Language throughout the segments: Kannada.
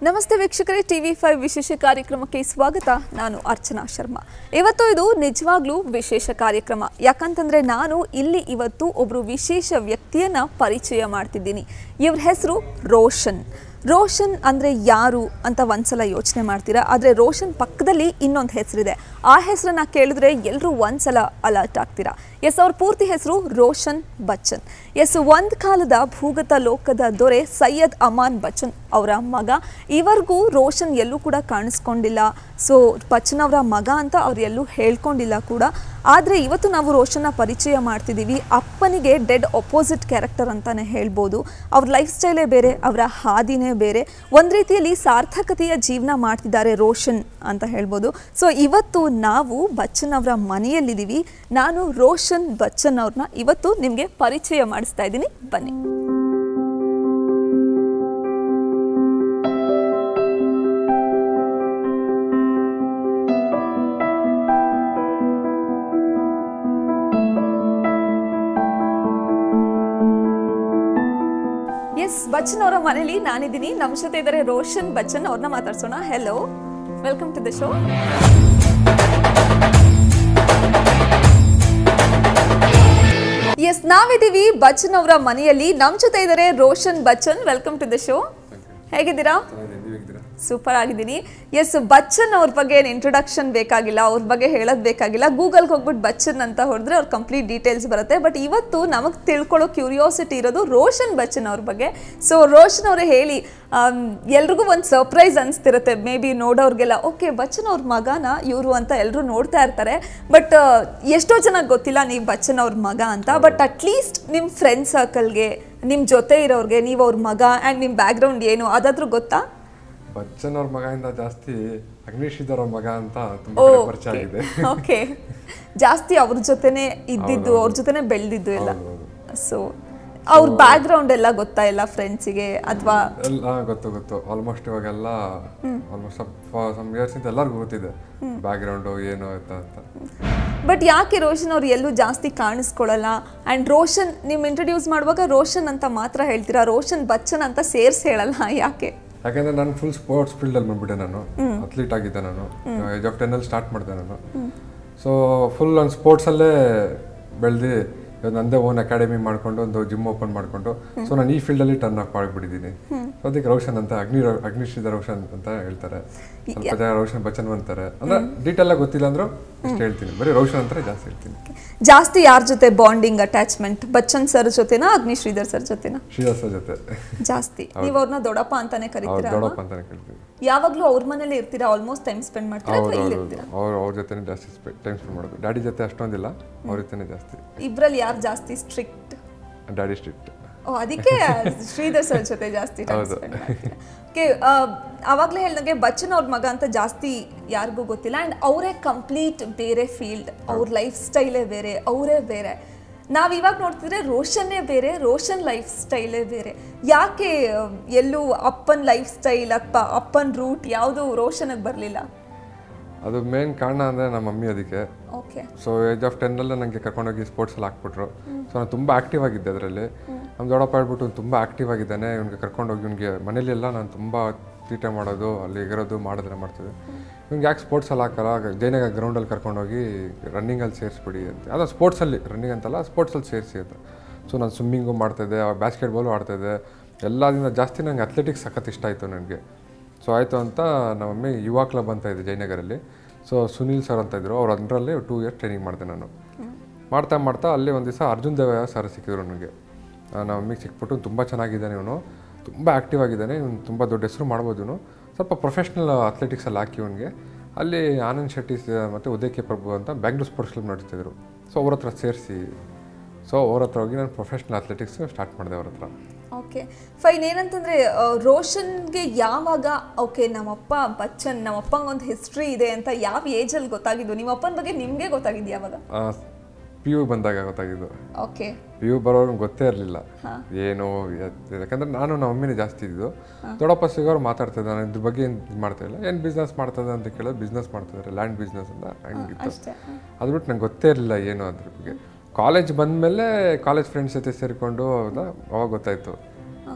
ನಮಸ್ತೆ ವೀಕ್ಷಕರೇ ಟಿವಿ ಫೈವ್ ವಿಶೇಷ ಕಾರ್ಯಕ್ರಮಕ್ಕೆ ಸ್ವಾಗತ ನಾನು ಅರ್ಚನಾ ಶರ್ಮಾ ಇವತ್ತು ಇದು ನಿಜವಾಗ್ಲೂ ವಿಶೇಷ ಕಾರ್ಯಕ್ರಮ ಯಾಕಂತಂದ್ರೆ ನಾನು ಇಲ್ಲಿ ಇವತ್ತು ಒಬ್ರು ವಿಶೇಷ ವ್ಯಕ್ತಿಯನ್ನ ಪರಿಚಯ ಮಾಡ್ತಿದ್ದೀನಿ ಇವ್ರ ಹೆಸರು ರೋಷನ್ ರೋಷನ್ ಅಂದ್ರೆ ಯಾರು ಅಂತ ಒಂದ್ಸಲ ಯೋಚನೆ ಮಾಡ್ತೀರಾ ಆದರೆ ರೋಷನ್ ಪಕ್ಕದಲ್ಲಿ ಇನ್ನೊಂದು ಹೆಸರಿದೆ ಆ ಹೆಸರನ್ನ ಕೇಳಿದ್ರೆ ಎಲ್ಲರೂ ಒಂದ್ಸಲ ಅಲರ್ಟ್ ಆಗ್ತೀರಾ ಎಸ್ ಅವ್ರ ಪೂರ್ತಿ ಹೆಸರು ರೋಷನ್ ಬಚ್ಚನ್ ಎಸ್ ಒಂದು ಕಾಲದ ಭೂಗತ ಲೋಕದ ದೊರೆ ಸೈಯದ್ ಅಮಾನ್ ಬಚ್ಚನ್ ಅವರ ಮಗ ಇವರಿಗೂ ರೋಷನ್ ಎಲ್ಲೂ ಕೂಡ ಕಾಣಿಸ್ಕೊಂಡಿಲ್ಲ ಸೊ ಬಚ್ಚನ್ ಅವರ ಮಗ ಅಂತ ಅವ್ರು ಎಲ್ಲೂ ಹೇಳ್ಕೊಂಡಿಲ್ಲ ಕೂಡ ಆದರೆ ಇವತ್ತು ನಾವು ರೋಷನ್ನ ಪರಿಚಯ ಮಾಡ್ತಿದ್ದೀವಿ ಅಪ್ಪನಿಗೆ ಡೆಡ್ ಅಪೋಸಿಟ್ ಕ್ಯಾರೆಕ್ಟರ್ ಅಂತಾನೆ ಹೇಳ್ಬೋದು ಅವ್ರ ಲೈಫ್ ಸ್ಟೈಲೇ ಬೇರೆ ಅವರ ಹಾದಿನೇ ಬೇರೆ ಒಂದು ರೀತಿಯಲ್ಲಿ ಸಾರ್ಥಕತೆಯ ಜೀವನ ಮಾಡ್ತಿದ್ದಾರೆ ರೋಷನ್ ಅಂತ ಹೇಳ್ಬೋದು ಸೊ ಇವತ್ತು ನಾವು ಬಚ್ಚನ್ ಅವರ ಮನೆಯಲ್ಲಿದ್ದೀವಿ ನಾನು ರೋಷನ್ ಬಚ್ಚನ್ ಅವ್ರನ್ನ ಇವತ್ತು ನಿಮಗೆ ಪರಿಚಯ ಮಾಡಿಸ್ತಾ ಇದ್ದೀನಿ ಬನ್ನಿ ಎಸ್ ಬಚ್ಚನ್ ಅವರ ಮನೇಲಿ ನಾನಿದ್ದೀನಿ ನಮ್ಮ ಜೊತೆ ಇದ್ದಾರೆ ರೋಷನ್ ಬಚ್ಚನ್ ಅವ್ರನ್ನ ಮಾತಾಡ್ಸೋಣ hello welcome to the show yes ನಾವಿದ್ದೀವಿ ಬಚ್ಚನ್ ಅವರ ಮನೆಯಲ್ಲಿ ನಮ್ಮ ಜೊತೆ ಇದ್ದಾರೆ Roshan Bachchan welcome to the show ಹೇಗಿದ್ದೀರಾ ಸೂಪರ್ ಆಗಿದ್ದೀನಿ ಎಸ್ ಬಚ್ಚನ್ ಅವ್ರ ಬಗ್ಗೆ ಏನು ಇಂಟ್ರೊಡಕ್ಷನ್ ಬೇಕಾಗಿಲ್ಲ ಅವ್ರ ಬಗ್ಗೆ ಹೇಳೋದು ಬೇಕಾಗಿಲ್ಲ ಗೂಗಲ್ಗೆ ಹೋಗ್ಬಿಟ್ಟು ಬಚ್ಚನ್ ಅಂತ ಹೊಡೆದ್ರೆ ಅವ್ರ ಕಂಪ್ಲೀಟ್ ಡೀಟೇಲ್ಸ್ ಬರುತ್ತೆ ಬಟ್ ಇವತ್ತು ನಮಗೆ ತಿಳ್ಕೊಳ್ಳೋ ಕ್ಯೂರಿಯಾಸಿಟಿ ಇರೋದು ರೋಷನ್ ಬಚ್ಚನ್ ಅವ್ರ ಬಗ್ಗೆ ಸೊ ರೋಷನ್ ಅವರೇ ಹೇಳಿ ಆಮ್, ಎಲ್ರಿಗೂ ಒಂದು ಸರ್ಪ್ರೈಸ್ ಅನಿಸ್ತಿರುತ್ತೆ ಮೇ ಬಿ ನೋಡೋರ್ಗೆಲ್ಲ ಓಕೆ ಬಚ್ಚನ್ ಅವ್ರ ಮಗನ ಇವರು ಅಂತ ಎಲ್ಲರೂ ನೋಡ್ತಾ ಇರ್ತಾರೆ ಬಟ್ ಎಷ್ಟೋ ಚೆನ್ನಾಗಿ ಗೊತ್ತಿಲ್ಲ ನೀವು ಬಚ್ಚನ್ ಅವ್ರ ಮಗ ಅಂತ ಬಟ್ ಅಟ್ಲೀಸ್ಟ್ ನಿಮ್ಮ ಫ್ರೆಂಡ್ ಸರ್ಕಲ್ಗೆ ನಿಮ್ಮ ಜೊತೆ ಇರೋರಿಗೆ ನೀವು ಅವ್ರ ಮಗ ಆ್ಯಂಡ್ ನಿಮ್ಮ ಬ್ಯಾಕ್ಗ್ರೌಂಡ್ ಏನು ಅದಾದ್ರೂ ಗೊತ್ತಾ ಬಚ್ಚನ್ ಅವ್ರ ಮಗದಿಂದ ಜಾಸ್ತಿ ಅಗ್ನಿಶ್ ಅವ್ರ ಮಗ ಅಂತ ಓ ತುಂಬಾ ಕಡೆ ಪರಿಚಯ ಆಗಿದೆ ಓಕೆ ಜಾಸ್ತಿ ಅವ್ರ ಜೊತೆನೆ ಇದ್ದಿದ್ದು ಅವ್ರ ಜೊತೆನೆ ಬೆಳೆದಿದ್ದು ಎಲ್ಲ ಸೊ ಅವ್ರ ಬ್ಯಾಕ್ಗ್ರೌಂಡ್ ಎಲ್ಲ ಗೊತ್ತಾ ಎಲ್ಲ ಫ್ರೆಂಡ್ಸಿಗೆ ಅಥವಾ ಎಲ್ಲ ಗೊತ್ತು ಗೊತ್ತು ಆಲ್ಮೋಸ್ಟ್ ಇವಾಗೆಲ್ಲ ಆಲ್ಮೋಸ್ಟ್ ಸಮ್ ಇಯರ್ಸ್ ಇಂದ ಎಲ್ಲರಿಗೂ ಗೊತ್ತಿದೆ ಬ್ಯಾಕ್ ಗ್ರೌಂಡ್ ಏನು ಅಂತ ಅಂತ ಬಟ್ ಯಾಕೆ ರೋಷನ್ ಅವ್ರು ಎಲ್ಲೂ ಜಾಸ್ತಿ ಕಾಣಿಸ್ಕೊಳ್ಳಲ್ಲ ಆ್ಯಂಡ್ ರೋಷನ್ ನೀವು ಇಂಟ್ರೊಡ್ಯೂಸ್ ಮಾಡುವಾಗ ರೋಷನ್ ಅಂತ ಮಾತ್ರ ಹೇಳ್ತೀರಾ ರೋಷನ್ ಬಚ್ಚನ್ ಅಂತ ಸೇರ್ಸ್ ಹೇಳಲ್ಲ ಯಾಕೆ ಯಾಕಂದ್ರೆ ನಾನು ಫುಲ್ ಸ್ಪೋರ್ಟ್ಸ್ ಫೀಲ್ಡ್ ಅಲ್ಲಿ ಬಂದ್ಬಿಟ್ಟೆ ನಾನು ಅಥ್ಲೀಟ್ ಆಗಿದ್ದೆ ನಾನು ಏಜ್ ಆಫ್ ಟೆನ್ ಅಲ್ಲಿ ಸ್ಟಾರ್ಟ್ ಮಾಡಿದೆ ನಾನು ಸೊ ಫುಲ್ ನಾನು ಸ್ಪೋರ್ಟ್ಸ್ ಅಲ್ಲೇ ಬೆಳೆದು ಇವಾಗ ನಂದೇ ಓನ್ ಅಕಾಡೆಮಿ ಮಾಡ್ಕೊಂಡು ಒಂದು ಜಿಮ್ ಓಪನ್ ಮಾಡ್ಕೊಂಡು ಸೊ ನಾನು ಈ ಫೀಲ್ಡ್ ಅಲ್ಲಿ ಟರ್ನ್ ಅಪ್ ಆಗಿಬಿಟ್ಟಿದ್ದೀನಿ ಸೊ ಅದಕ್ಕೆ ರೋಷನ್ ಅಂತ ಅಗ್ನಿ ಅಗ್ನಿಶ್ಚಿತ ರೋಷನ್ ಅಂತ ಹೇಳ್ತಾರೆ ಸ್ವಲ್ಪ ಜನ ರೋಷನ್ ಬಚ್ಚನ್ ಅಂತಾರೆ ಅಂದ್ರೆ ಡೀಟೇಲ್ ಆಗಿ ಗೊತ್ತಿಲ್ಲ ಅಂದ್ರೂ ಇಷ್ಟು ಹೇಳ್ತೀನಿ ಬರೀ ರೋಷನ್ ಅಂತಾರೆ ಜಾಸ್ತಿ ಹೇಳ್ತೀನಿ ಜಾಸ್ತಿ ಯಾರ ಜೊತೆ ಬಾಂಡಿಂಗ್ ಅಟ್ಯಾಚ್ಮೆಂಟ್ ಬಚ್ಚನ್ ಸರ್ ಜೊತೆನಾ ಅಗ್ನಿ ಶ್ರೀಧರ್ ಸರ್ ಜೊತೆನಾ ಶ್ರೀದಾಸ ಜೊತೆ ಜಾಸ್ತಿ ನೀವು ಅವ್ರನ್ನ ದೊಡ್ಡಪ್ಪ ಅಂತಾನೆ ಅವ್ರು ಕರಿತೀರಾ ದೊಡ್ಡಪ್ಪ ಅಂತಾನೆ ಕೇಳ್ತೀವಿ ಯಾವಾಗ್ಲೂ ಅವ್ರ ಮನೇಲಿ ಇರ್ತೀರಾ ಆಲ್ಮೋಸ್ಟ್ ಟೈಮ್ ಸ್ಪೆಂಡ್ ಮಾಡ್ತೀರಾ ಹೌದು ಅಥವಾ ಇಲ್ಲಿ ಹೌದು ಇರ್ತೀರಾ ಅವ್ರ ಅವ್ರ ಜೊತೆನೇ ಜಾಸ್ತಿ ಟೈಮ್ ಸ್ಪೆಂಡ್ ಮಾಡೋದು ಡ್ಯಾಡಿ ಜೊತೆ ಅಷ್ಟೊಂದಿಲ್ಲ ಅವ್ರ ಜೊತೆನೇ ಜಾಸ್ತಿ ಇಬ್ರಲ್ಲಿ ಯಾರು ಜಾಸ್ತಿ ಸ್ಟ್ರಿಕ್ಟ್ ಡ್ಯಾಡಿ ಸ್ಟ್ರಿಕ್ಟ್ ಓ ಅದಕ್ಕೆ ಶ್ರೀಧರ್ ಸರ್ ಜೊತೆ ಜಾಸ್ತಿ ಟೈಮ್ ಹೌದು. ಸ್ಪೆಂಡ್ ಮಾಡ್ತೀರಾ ಓಕೆ ಅವಾಗಲೇ ಹೇಳ್ದಂಗೆ ಬಚ್ಚನ್ ಅವ್ರ ಮಗ ಅಂತ ಜಾಸ್ತಿ ಯಾರಿಗೂ ಗೊತ್ತಿಲ್ಲ ಆ್ಯಂಡ್ ಅವರೇ ಕಂಪ್ಲೀಟ್ ಬೇರೆ ಫೀಲ್ಡ್ ಅವ್ರ ಲೈಫ್ ಸ್ಟೈಲೇ ಬೇರೆ ಅವರೇ ಬೇರೆ ನಾವು ಇವಾಗ ನೋಡ್ತಿದ್ರೆ ರೋಷನ್ನೇ ಬೇರೆ ರೋಷನ್ ಲೈಫ್ ಸ್ಟೈಲೇ ಬೇರೆ ಯಾಕೆ ಆ, ಎಲ್ಲೂ ಅಪ್ಪನ್ ಲೈಫ್ ಸ್ಟೈಲ್ ಅಪ್ಪ ಅಪ್ಪನ್ ರೂಟ್ ಯಾವುದು ರೋಷನ್ಗೆ ಬರಲಿಲ್ಲ ಅದು ಮೇನ್ ಕಾರಣ ಅಂದರೆ ನಮ್ಮ ಮಮ್ಮಿ ಅದಕ್ಕೆ ಓಕೆ ಸೊ ಏಜ್ ಆಫ್ ಟೆನ್ನಲ್ಲೇ ನನಗೆ ಕರ್ಕೊಂಡೋಗಿ ಸ್ಪೋರ್ಟ್ಸಲ್ಲಿ ಹಾಕ್ಬಿಟ್ರು ಸೊ ನಾನು ತುಂಬ ಆ್ಯಕ್ಟಿವ್ ಆಗಿದ್ದೆ ಅದರಲ್ಲಿ ನಮ್ಮ ದೊಡ್ಡಪ್ಪ ಹೇಳ್ಬಿಟ್ಟು ಅವ್ನು ತುಂಬ ಆ್ಯಕ್ಟಿವ್ ಆಗಿದ್ದಾನೆ ಇವ್ನಿಗೆ ಕರ್ಕೊಂಡೋಗಿ ಇವ್ನಿಗೆ ಮನೇಲೆಲ್ಲ ನಾನು ತುಂಬ ತೀಟೆ ಮಾಡೋದು ಅಲ್ಲಿ ಎಗರೋದು ಮಾಡಿದ್ರೆ ಮಾಡ್ತಿದ್ದೆ ಇವ್ನಿಗೆ ಯಾಕೆ ಸ್ಪೋರ್ಟ್ಸಲ್ಲಿ ಹಾಕಲ್ಲ ಜೈನಾಗ ಗ್ರೌಂಡಲ್ಲಿ ಕರ್ಕೊಂಡೋಗಿ ರನ್ನಿಂಗಲ್ಲಿ ಸೇರಿಸ್ಬಿಡಿ ಅಂತ ಅದು ಸ್ಪೋರ್ಟ್ಸಲ್ಲಿ ರನ್ನಿಂಗ್ ಅಂತಲ್ಲ ಸ್ಪೋರ್ಟ್ಸಲ್ಲಿ ಸೇರಿಸಿ ಅಂತ ಸೊ ನಾನು ಸ್ವಿಮ್ಮಿಂಗು ಮಾಡ್ತಾಯಿದ್ದೆ ಬಾಸ್ಕೆಟ್ಬಾಲು ಆಡ್ತಾಯಿದ್ದೆ ಎಲ್ಲದಿಂದ ಜಾಸ್ತಿ ನಂಗೆ ಅಥ್ಲೆಟಿಕ್ಸ್ ಸಖತ್ ಇಷ್ಟ ಆಯಿತು ನನಗೆ ಸೊ ಆಯಿತು ಅಂತ ನಮ್ಮ ಮಮ್ಮಿ ಯುವ ಕ್ಲಬ್ ಅಂತ ಇದೆ ಜಯನಗರಲ್ಲಿ ಸೊ ಸುನೀಲ್ ಸರ್ ಅಂತ ಇದ್ರು ಅವ್ರ ಅದರಲ್ಲಿ ಟೂ ಇಯರ್ಸ್ ಟ್ರೈನಿಂಗ್ ಮಾಡಿದೆ ನಾನು ಮಾಡ್ತಾ ಮಾಡ್ತಾ ಅಲ್ಲಿ ಒಂದು ದಿವಸ ಅರ್ಜುನ್ ದೇವಯ್ಯ ಸರ್ ಸಿಕ್ಕಿದ್ರು ನನಗೆ ನಮ್ಮ ಮಮ್ಮಿಗೆ ಸಿಕ್ಬಿಟ್ಟು ತುಂಬ ಚೆನ್ನಾಗಿದ್ದಾನೆ ಇವನು ತುಂಬ ಆ್ಯಕ್ಟಿವ್ ಆಗಿದ್ದಾನೆ ಇವನು ತುಂಬ ದೊಡ್ಡ ಹೆಸರು ಮಾಡ್ಬೋದು ಇವನು ಸ್ವಲ್ಪ ಪ್ರೊಫೆಷ್ನಲ್ ಅಥ್ಲೆಟಿಕ್ಸಲ್ಲಿ ಹಾಕಿ ಇವನಿಗೆ ಅಲ್ಲಿ ಆನಂದ್ ಶೆಟ್ಟಿ ಸ- ಮತ್ತು ಉದಯ ಕೆ ಪ್ರಭು ಅಂತ ಬ್ಯಾಂಗ್ಳೂರ್ ಸ್ಪೋರ್ಟ್ಸ್ ಕ್ಲಬ್ ನಡೆಸ್ತಿದ್ರು ಸೊ ಅವ್ರ ಹತ್ರ ಸೇರಿಸಿ ಸೊ ಅವ್ರ ಹತ್ರ ಹೋಗಿ ನಾನು ಪ್ರೊಫೆಷ್ನಲ್ ಅಥ್ಲೆಟಿಕ್ಸ್ ಸ್ಟಾರ್ಟ್ ಮಾಡಿದೆ ಅವ್ರ ಹತ್ರ ಓಕೆ ಫೈನ್ ಏನಂತಂದ್ರೆ ಆ, ರೋಷನ್ಗೆ ಯಾವಾಗ ಓಕೆ ನಮ್ಮಪ್ಪ ಬಚ್ಚನ್ ನಮ್ಮಪ್ಪಂಗೆ ಒಂದು ಹಿಸ್ಟ್ರಿ ಇದೆ ಅಂತ ಯಾವ ಏಜಲ್ಲಿ ಗೊತ್ತಾಗಿದ್ದು ನಿಮ್ಮ ಅಪ್ಪನ ಬಗ್ಗೆ ನಿಮಗೆ ಗೊತ್ತಾಗಿದ್ದು ಯಾವಾಗ ಪಿ ಯು ಬಂದಾಗ ಗೊತ್ತಾಗಿದ್ದು ಓಕೆ ಪಿ ಯು ಬರೋರ್ಗೆ ಗೊತ್ತೇ ಇರಲಿಲ್ಲ ಏನು ಎತ್- ಯಾಕಂದ್ರೆ ನಾನು ನಮ್ಮ ಮಮ್ಮಿನೇ ಜಾಸ್ತಿ ಇದ್ದು ದೊಡ್ಡಪ್ಪ ಸಿಗೋರು ಮಾತಾಡ್ತಿದ್ದೆ ನಾನು ಇದ್ರ ಬಗ್ಗೆ ಏನು ಇದು ಮಾಡ್ತಾ ಇಲ್ಲ ಏನು ಬಿಸ್ನೆಸ್ ಮಾಡ್ತದೆ ಅಂತ ಕೇಳೋದು ಬಿಸ್ನೆಸ್ ಮಾಡ್ತಿದ್ದಾರೆ ಲ್ಯಾಂಡ್ ಬಿಸ್ನೆಸ್ ಅಂತ ಹಂಗಿತ್ತು ಅಷ್ಟೇ ಅದು ಬಿಟ್ಟು ನಂಗೆ ಗೊತ್ತೇ ಇರಲಿಲ್ಲ ಏನು ಅದ್ರ ಬಗ್ಗೆ ಕಾಲೇಜ್ ಬಂದಮೇಲೆ ಕಾಲೇಜ್ ಫ್ರೆಂಡ್ಸ್ ಜೊತೆ ಸೇರಿಕೊಂಡು ಹೌದಾ ಅವಾಗ ಗೊತ್ತಾಯಿತು ಓಕೆ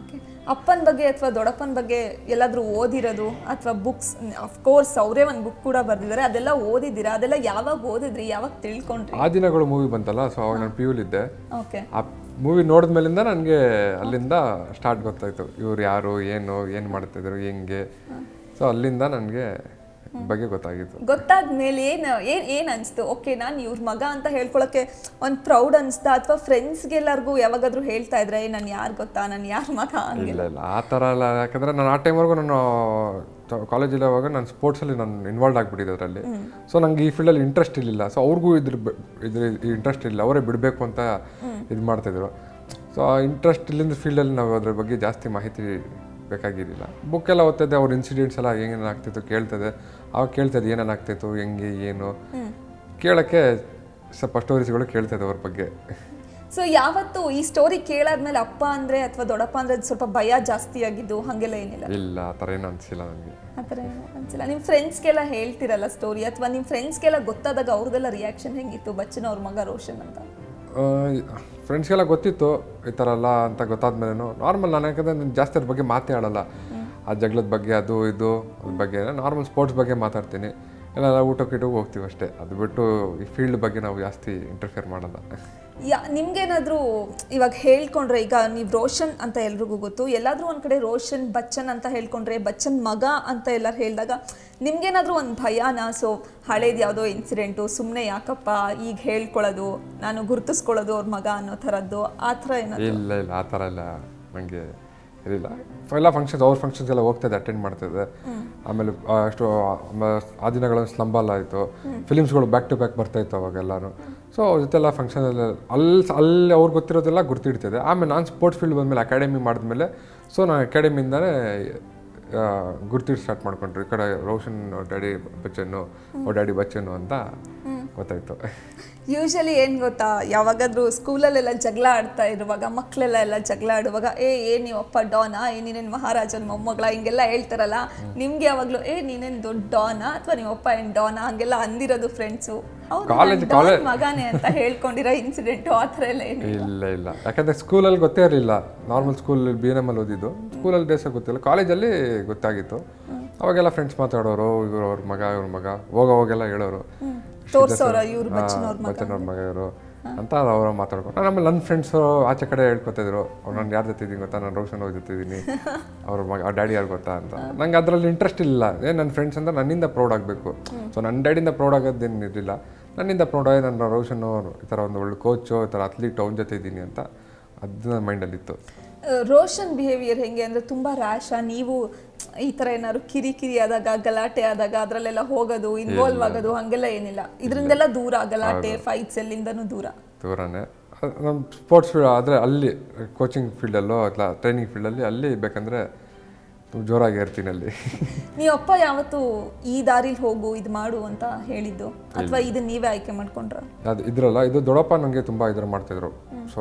ಅಪ್ಪನ ಬಗ್ಗೆ ಅಥವಾ ದೊಡ್ಡಪ್ಪನ ಬಗ್ಗೆ ಎಲ್ಲಾದ್ರೂ ಓದಿರೋದು ಅಥವಾ ಬುಕ್ಸ್ ಕೋರ್ಸ್ ಅವರೇ ಒಂದು ಬುಕ್ ಕೂಡ ಬರ್ದಿದ್ದಾರೆ ಅದೆಲ್ಲ ಓದಿದ್ದೀರಾ ಅದೆಲ್ಲ ಯಾವಾಗ ಓದಿದ್ರಿ ಯಾವಾಗ ತಿಳ್ಕೊಂಡ್ರಿ ಆ ದಿನಗಳು ಮೂವಿ ಬಂತಲ್ಲ ಸೊ ಅವಾಗ ನಾನು ಪಿ ಇದ್ದೆ ಓಕೆ ಆ ಮೂವಿ ನೋಡಿದ ಮೇಲಿಂದ ನನಗೆ ಅಲ್ಲಿಂದ ಸ್ಟಾರ್ಟ್ ಗೊತ್ತಾಯ್ತು ಇವ್ರು ಯಾರು ಏನು ಏನು ಮಾಡ್ತಿದ್ರು ಹೆಂಗೆ ಸೊ ಅಲ್ಲಿಂದ ನನಗೆ ಬಗ್ಗೆ ಗೊತ್ತಾಗಿತ್ತು ಗೊತ್ತಾದ್ಮೇಲೆ ಏನು ಏನ್ ಏನ್ ಅನ್ಸ್ತು ಓಕೆ ನಾನು ಇವ್ರ ಮಗ ಅಂತ ಹೇಳ್ಕೊಳಕ್ಕೆ ಒಂದು ಪ್ರೌಡ್ ಅನ್ಸ್ತಾ ಅಥವಾ ಫ್ರೆಂಡ್ಸ್ಗೆಲ್ಲರಿಗೂ ಯಾವಾಗಾದ್ರೂ ಹೇಳ್ತಾ ಇದ್ರೆ ನಾನು ಯಾರು ಗೊತ್ತಾ ನಾನು ಯಾರ ಮಗ ಹಂಗೆ ಇಲ್ಲ ಇಲ್ಲ ಆ ಥರ ಎಲ್ಲ ಯಾಕಂದರೆ ನಾನು ಆ ಟೈಮ್ವರೆಗೂ ನಾನು ಕಾಲೇಜಲ್ಲಿ ಹೋಗುವಾಗ ನಾನು ಸ್ಪೋರ್ಟ್ಸಲ್ಲಿ ನಾನು ಇನ್ವಾಲ್ವ್ ಆಗಿಬಿಟ್ಟಿದ್ದೆ ಅದರಲ್ಲಿ ಸೊ ನಂಗೆ ಈ ಫೀಲ್ಡಲ್ಲಿ ಇಂಟ್ರೆಸ್ಟ್ ಇರಲಿಲ್ಲ ಸೊ ಅವ್ರಿಗೂ ಇದ್ರ ಬ- ಇದ್ರ ಇಂಟ್ರೆಸ್ಟ್ ಇಲ್ಲ ಅವರೇ ಬಿಡಬೇಕು ಅಂತ ಇದು ಮಾಡ್ತಿದ್ರು ಸೊ ಆ ಇಂಟ್ರೆಸ್ಟ್ ಇಲ್ಲಿಂದ ಫೀಲ್ಡಲ್ಲಿ ನಾವು ಅದ್ರ ಬಗ್ಗೆ ಜಾಸ್ತಿ ಮಾಹಿತಿ ಬೇಕಾಗಿರಲಿಲ್ಲ ಬುಕ್ ಎಲ್ಲ ಓದ್ತಿದ್ದೆ ಅವ್ರ ಇನ್ಸಿಡೆಂಟ್ಸ್ ಎಲ್ಲ ಹೆಂಗೇನು ಆಗ್ತಿತ್ತು ಕೇಳ್ತಿದ್ದೆ ಅವಾಗ ಕೇಳ್ತಿದ್ದೆ ಏನೇನು ಆಗ್ತಿತ್ತು ಹೆಂಗೆ ಏನು ಕೇಳೋಕ್ಕೆ ಸ್ವಲ್ಪ ಸ್ಟೋರೀಸ್ಗಳು ಕೇಳ್ತಿದ್ದೆ ಅವ್ರ ಬಗ್ಗೆ ಸೊ ಯಾವತ್ತು ಈ ಸ್ಟೋರಿ ಕೇಳಾದ್ಮೇಲೆ ಅಪ್ಪ ಅಂದ್ರೆ ಅಥವಾ ದೊಡ್ಡಪ್ಪ ಅಂದ್ರೆ ಸ್ವಲ್ಪ ಭಯ ಜಾಸ್ತಿ ಆಗಿದ್ದು ಹಂಗೆಲ್ಲ ಏನಿಲ್ಲ ಇಲ್ಲ ಆ ಥರ ಏನು ಅನಿಸಿಲ್ಲ ನನಗೆ ಆ ಥರ ಏನು ಅನ್ಸಿಲ್ಲ ನಿಮ್ಮ ಫ್ರೆಂಡ್ಸ್ಗೆಲ್ಲ ಹೇಳ್ತಿರಲ್ಲ ಸ್ಟೋರಿ ಅಥವಾ ನಿಮ್ಮ ಫ್ರೆಂಡ್ಸ್ಗೆಲ್ಲ ಗೊತ್ತಾದಾಗ ಅವ್ರದ್ದೆಲ್ಲ ರಿಯಾಕ್ಷನ್ ಹೆಂಗಿತ್ತು ಬಚ್ಚನ ಅವ್ರ ಮಗ ರೋಷನ್ ಅಂತ ಫ್ರೆಂಡ್ಸ್ಗೆಲ್ಲ ಗೊತ್ತಿತ್ತು ಈ ಥರ ಎಲ್ಲ ಅಂತ ಗೊತ್ತಾದ್ಮೇಲೆ ನಾರ್ಮಲ್ ನಾನು ಯಾಕಂದರೆ ನಾನು ಜಾಸ್ತಿ ಅದ್ರ ಬಗ್ಗೆ ಮಾತೇ ಆಡಲ್ಲ ಆ ಜಗಳದ ಬಗ್ಗೆ ಅದು ಇದು ಅದ್ರ ಬಗ್ಗೆ ನಾರ್ಮಲ್ ಸ್ಪೋರ್ಟ್ಸ್ ಬಗ್ಗೆ ಮಾತಾಡ್ತೀನಿ ಎಲ್ಲ ಊಟಕ್ಕೆ ಗಿಟಕ್ಕೆ ಹೋಗ್ತೀವಿ ಅಷ್ಟೇ ಅದು ಬಿಟ್ಟು ಈ ಫೀಲ್ಡ್ ಬಗ್ಗೆ ನಾವು ಜಾಸ್ತಿ ಇಂಟರ್ಫಿಯರ್ ಮಾಡಲ್ಲ ಯಾ ನಿಮ್ಗೇನಾದ್ರೂ ಇವಾಗ ಹೇಳ್ಕೊಂಡ್ರೆ ಈಗ ನೀವು ರೋಷನ್ ಅಂತ ಎಲ್ರಿಗೂ ಗೊತ್ತು ಎಲ್ಲಾದ್ರೂ ಒಂದ್ ಕಡೆ ರೋಷನ್ ಬಚ್ಚನ್ ಅಂತ ಹೇಳ್ಕೊಂಡ್ರೆ ಬಚ್ಚನ್ ಮಗ ಅಂತ ಎಲ್ಲರೂ ಹೇಳಿದಾಗ ನಿಮ್ಗೇನಾದ್ರೂ ಒಂದು ಭಯನ ಸೊ ಹಳೇದು ಯಾವುದೋ ಇನ್ಸಿಡೆಂಟು ಸುಮ್ಮನೆ ಯಾಕಪ್ಪ ಈಗ ಹೇಳ್ಕೊಳ್ಳೋದು ನಾನು ಗುರುತಿಸ್ಕೊಳ್ಳೋದು ಅವ್ರ ಮಗ ಅನ್ನೋ ಥರದ್ದು ಆ ಥರ ಏನಾದ್ರು ಇಲ್ಲ ಇಲ್ಲ ಆ ಥರ ಎಲ್ಲ ನನಗೆ ಇದಿಲ್ಲ ಎಲ್ಲ ಫಂಕ್ಷನ್ಸ್ ಅವ್ರ ಫಂಕ್ಷನ್ಸ್ ಎಲ್ಲ ಹೋಗ್ತಿದ್ದೆ ಅಟೆಂಡ್ ಮಾಡ್ತಿದ್ದೆ ಆಮೇಲೆ ಆ, ಅಷ್ಟು ಆಮೇಲೆ ಆ ದಿನಗಳಲ್ಲಿ ಸ್ಲಂಬಲ್ ಆಯಿತು ಫಿಲಿಮ್ಸ್ಗಳು ಬ್ಯಾಕ್ ಟು ಬ್ಯಾಕ್ ಬರ್ತಾ ಇತ್ತು ಅವಾಗೆಲ್ಲರೂ ಸೊ ಅವ್ರ ಜೊತೆಲ್ಲ ಫಂಕ್ಷನ್ ಅಲ್ಲಿ ಅಲ್ಲಿ ಅವ್ರಿಗೆ ಗೊತ್ತಿರೋದೆಲ್ಲ ಗುರ್ತಿಡ್ತಿದೆ ಆಮೇಲೆ ನಾನು ಸ್ಪೋರ್ಟ್ಸ್ ಫೀಲ್ಡ್ ಬಂದಮೇಲೆ ಅಕಾಡೆಮಿ ಮಾಡಿದ್ಮೇಲೆ ಸೊ ನಾನು ಅಕಾಡೆಮಿಯಿಂದನೇ ಗುರ್ತಿಡ್ ಸ್ಟಾರ್ಟ್ ಮಾಡ್ಕೊಂಡ್ರು ಈ ಕಡೆ ರೋಷನ್ ಡ್ಯಾಡಿ ಬಚ್ಚನ್ನು ಓ ಡ್ಯಾಡಿ ಬಚ್ಚನ್ನು ಅಂತ ಗೊತ್ತಾಯ್ತು ಯೂಶಲಿ ಏನು ಗೊತ್ತಾ ಯಾವಾಗಾದ್ರೂ ಸ್ಕೂಲಲ್ಲೆಲ್ಲ ಜಗಳ ಆಡ್ತಾ ಇರುವಾಗ ಮಕ್ಕಳೆಲ್ಲ ಎಲ್ಲ ಜಗಳ ಆಡುವಾಗ ಏ ಏ ನೀವಪ್ಪ ಡಾನಾ ಏ ನೀನೇನು ಮಹಾರಾಜನ ಮೊಮ್ಮಗಳ ಹಿಂಗೆಲ್ಲ ಹೇಳ್ತಾರಲ್ಲ ನಿಮ್ಗೆ ಯಾವಾಗಲೂ ಏ ನೀನೇನು ದೊಡ್ಡ ಡಾನಾ ಅಥವಾ ನೀವಪ್ಪ ಏನು ಡಾನಾ ಹಂಗೆಲ್ಲ ಅಂದಿರೋದು ಫ್ರೆಂಡ್ಸು College- ಹೌದು ಡಾನ್ ಮಗನೇ ಅಂತ ಹೇಳ್ಕೊಂಡಿರೋ ಇನ್ಸಿಡೆಂಟು ಆ ಥರ ಎಲ್ಲ ಏನು ಇಲ್ಲ ಇಲ್ಲ ಯಾಕಂದ್ರೆ ಸ್ಕೂಲಲ್ಲಿ ಗೊತ್ತೇ ಇರಲಿಲ್ಲ normal school B N M ಅಲ್ಲಿ ಓದಿದ್ದು ಸ್ಕೂಲಲ್ಲಿ ಬೇಸ ಗೊತ್ತಿಲ್ಲ ಕಾಲೇಜಲ್ಲಿ ಗೊತ್ತಾಗಿತ್ತು ಅವಾಗೆಲ್ಲ ಫ್ರೆಂಡ್ಸ್ ಮಾತಾಡೋರು ಇವ್ರು ಅವ್ರ ಮಗ ಇವ್ರ ಮಗ ಹೋಗೋವಾಗೆಲ್ಲ ಹೇಳೋರು ತೋರ್ಸೋರ ಇವ್ರು ಬಚ್ಚನವ್ರ ಮಗ ಬಚ್ಚನವ್ರ ಮಗ ಇವರು ಅಂತ ಅವ್ರು ಮಾತಾಡ್ಕೊಂಡು ಆಮೇಲೆ ನನ್ನ ಫ್ರೆಂಡ್ಸು ಆಚೆ ಕಡೆ ಹೇಳ್ಕೊತಿದ್ರು ಅವ್ರು ನಾನು ಯಾರ ಜೊತೆ ಇದ್ದೀನಿ ಗೊತ್ತಾ ನಾನು ರೋಷನ್ ಅವ್ರ ಜೊತೆ ಇದ್ದೀನಿ ಅವ್ರ ಮಗ ಅವ್ರ ಡ್ಯಾಡಿ ಯಾರು ಗೊತ್ತಾ ಅಂತ ನಂಗೆ ಅದರಲ್ಲಿ ಇಂಟ್ರೆಸ್ಟ್ ಇಲ್ಲ ಏ ನನ್ನ ಫ್ರೆಂಡ್ಸ್ ಅಂತ ನನ್ನಿಂದ ಪ್ರೌಡ್ ಆಗಬೇಕು ಸೊ ನನ್ನ ಡ್ಯಾಡಿಯಿಂದ ಪ್ರೌಡ್ ಆಗೋದೇನು ಇರಲಿಲ್ಲ ನನ್ನಿಂದ ಪ್ರೌಡ್ ಆಗಿ ನನ್ನ ರೋಷನ್ ಅವ್ರು ಈ ಥರ ಒಂದು ಒಳ್ಳೆ ಕೋಚು ಈ ಥರ ಅಥ್ಲೀಟ್ ಅವ್ನ ಜೊತೆ ಇದ್ದೀನಿ ಅಂತ ಅದು ನನ್ನ ಮೈಂಡಲ್ಲಿತ್ತು ರೋಷನ್ ಬಿಹೇವಿಯರ್ ಹೆಂಗೆ ಅಂದ್ರೆ ತುಂಬಾ ರ್ಯಾಶ ನೀವು ಈ ತರ ಏನಾದ್ರು ಕಿರಿ ಕಿರಿ ಆದಾಗ ಗಲಾಟೆ ಆದಾಗ ಅದ್ರಲ್ಲೆಲ್ಲ ಹೋಗೋದು ಇನ್ವಾಲ್ವ್ ಆಗೋದು ಹಂಗೆಲ್ಲ ಏನಿಲ್ಲ ಇದರಿಂದೆಲ್ಲ ದೂರ ಗಲಾಟೆ ಫೈಟ್ಸ್ ಎಲ್ಲಿಂದನೂ ದೂರ ದೂರನೇ ನಮ್ಮ ಸ್ಪೋರ್ಟ್ಸ್ ಫೀಲ್ಡ್ ಆದರೆ ಅಲ್ಲಿ ಕೋಚಿಂಗ್ ಫೀಲ್ಡಲ್ಲೋ ಅಥವಾ ಟ್ರೈನಿಂಗ್ ಫೀಲ್ಡಲ್ಲಿ ಅಲ್ಲಿ ಬೇಕಂದರೆ ತುಂಬ ಜೋರಾಗಿ ಇರ್ತೀನಿ ಅಲ್ಲಿ ನೀವು ಅಪ್ಪ ಯಾವತ್ತು ಈ ದಾರಿಲಿ ಹೋಗು ಇದು ಮಾಡು ಅಂತ ಹೇಳಿದ್ದು ಅಥವಾ ಇದನ್ನ ನೀವೇ ಆಯ್ಕೆ ಮಾಡ್ಕೊಂಡ್ರ ಅದು ಇದ್ರಲ್ಲ ಇದು ದೊಡ್ಡಪ್ಪ ನನಗೆ ತುಂಬ ಇದ್ರ ಮಾಡ್ತಿದ್ರು ಸೊ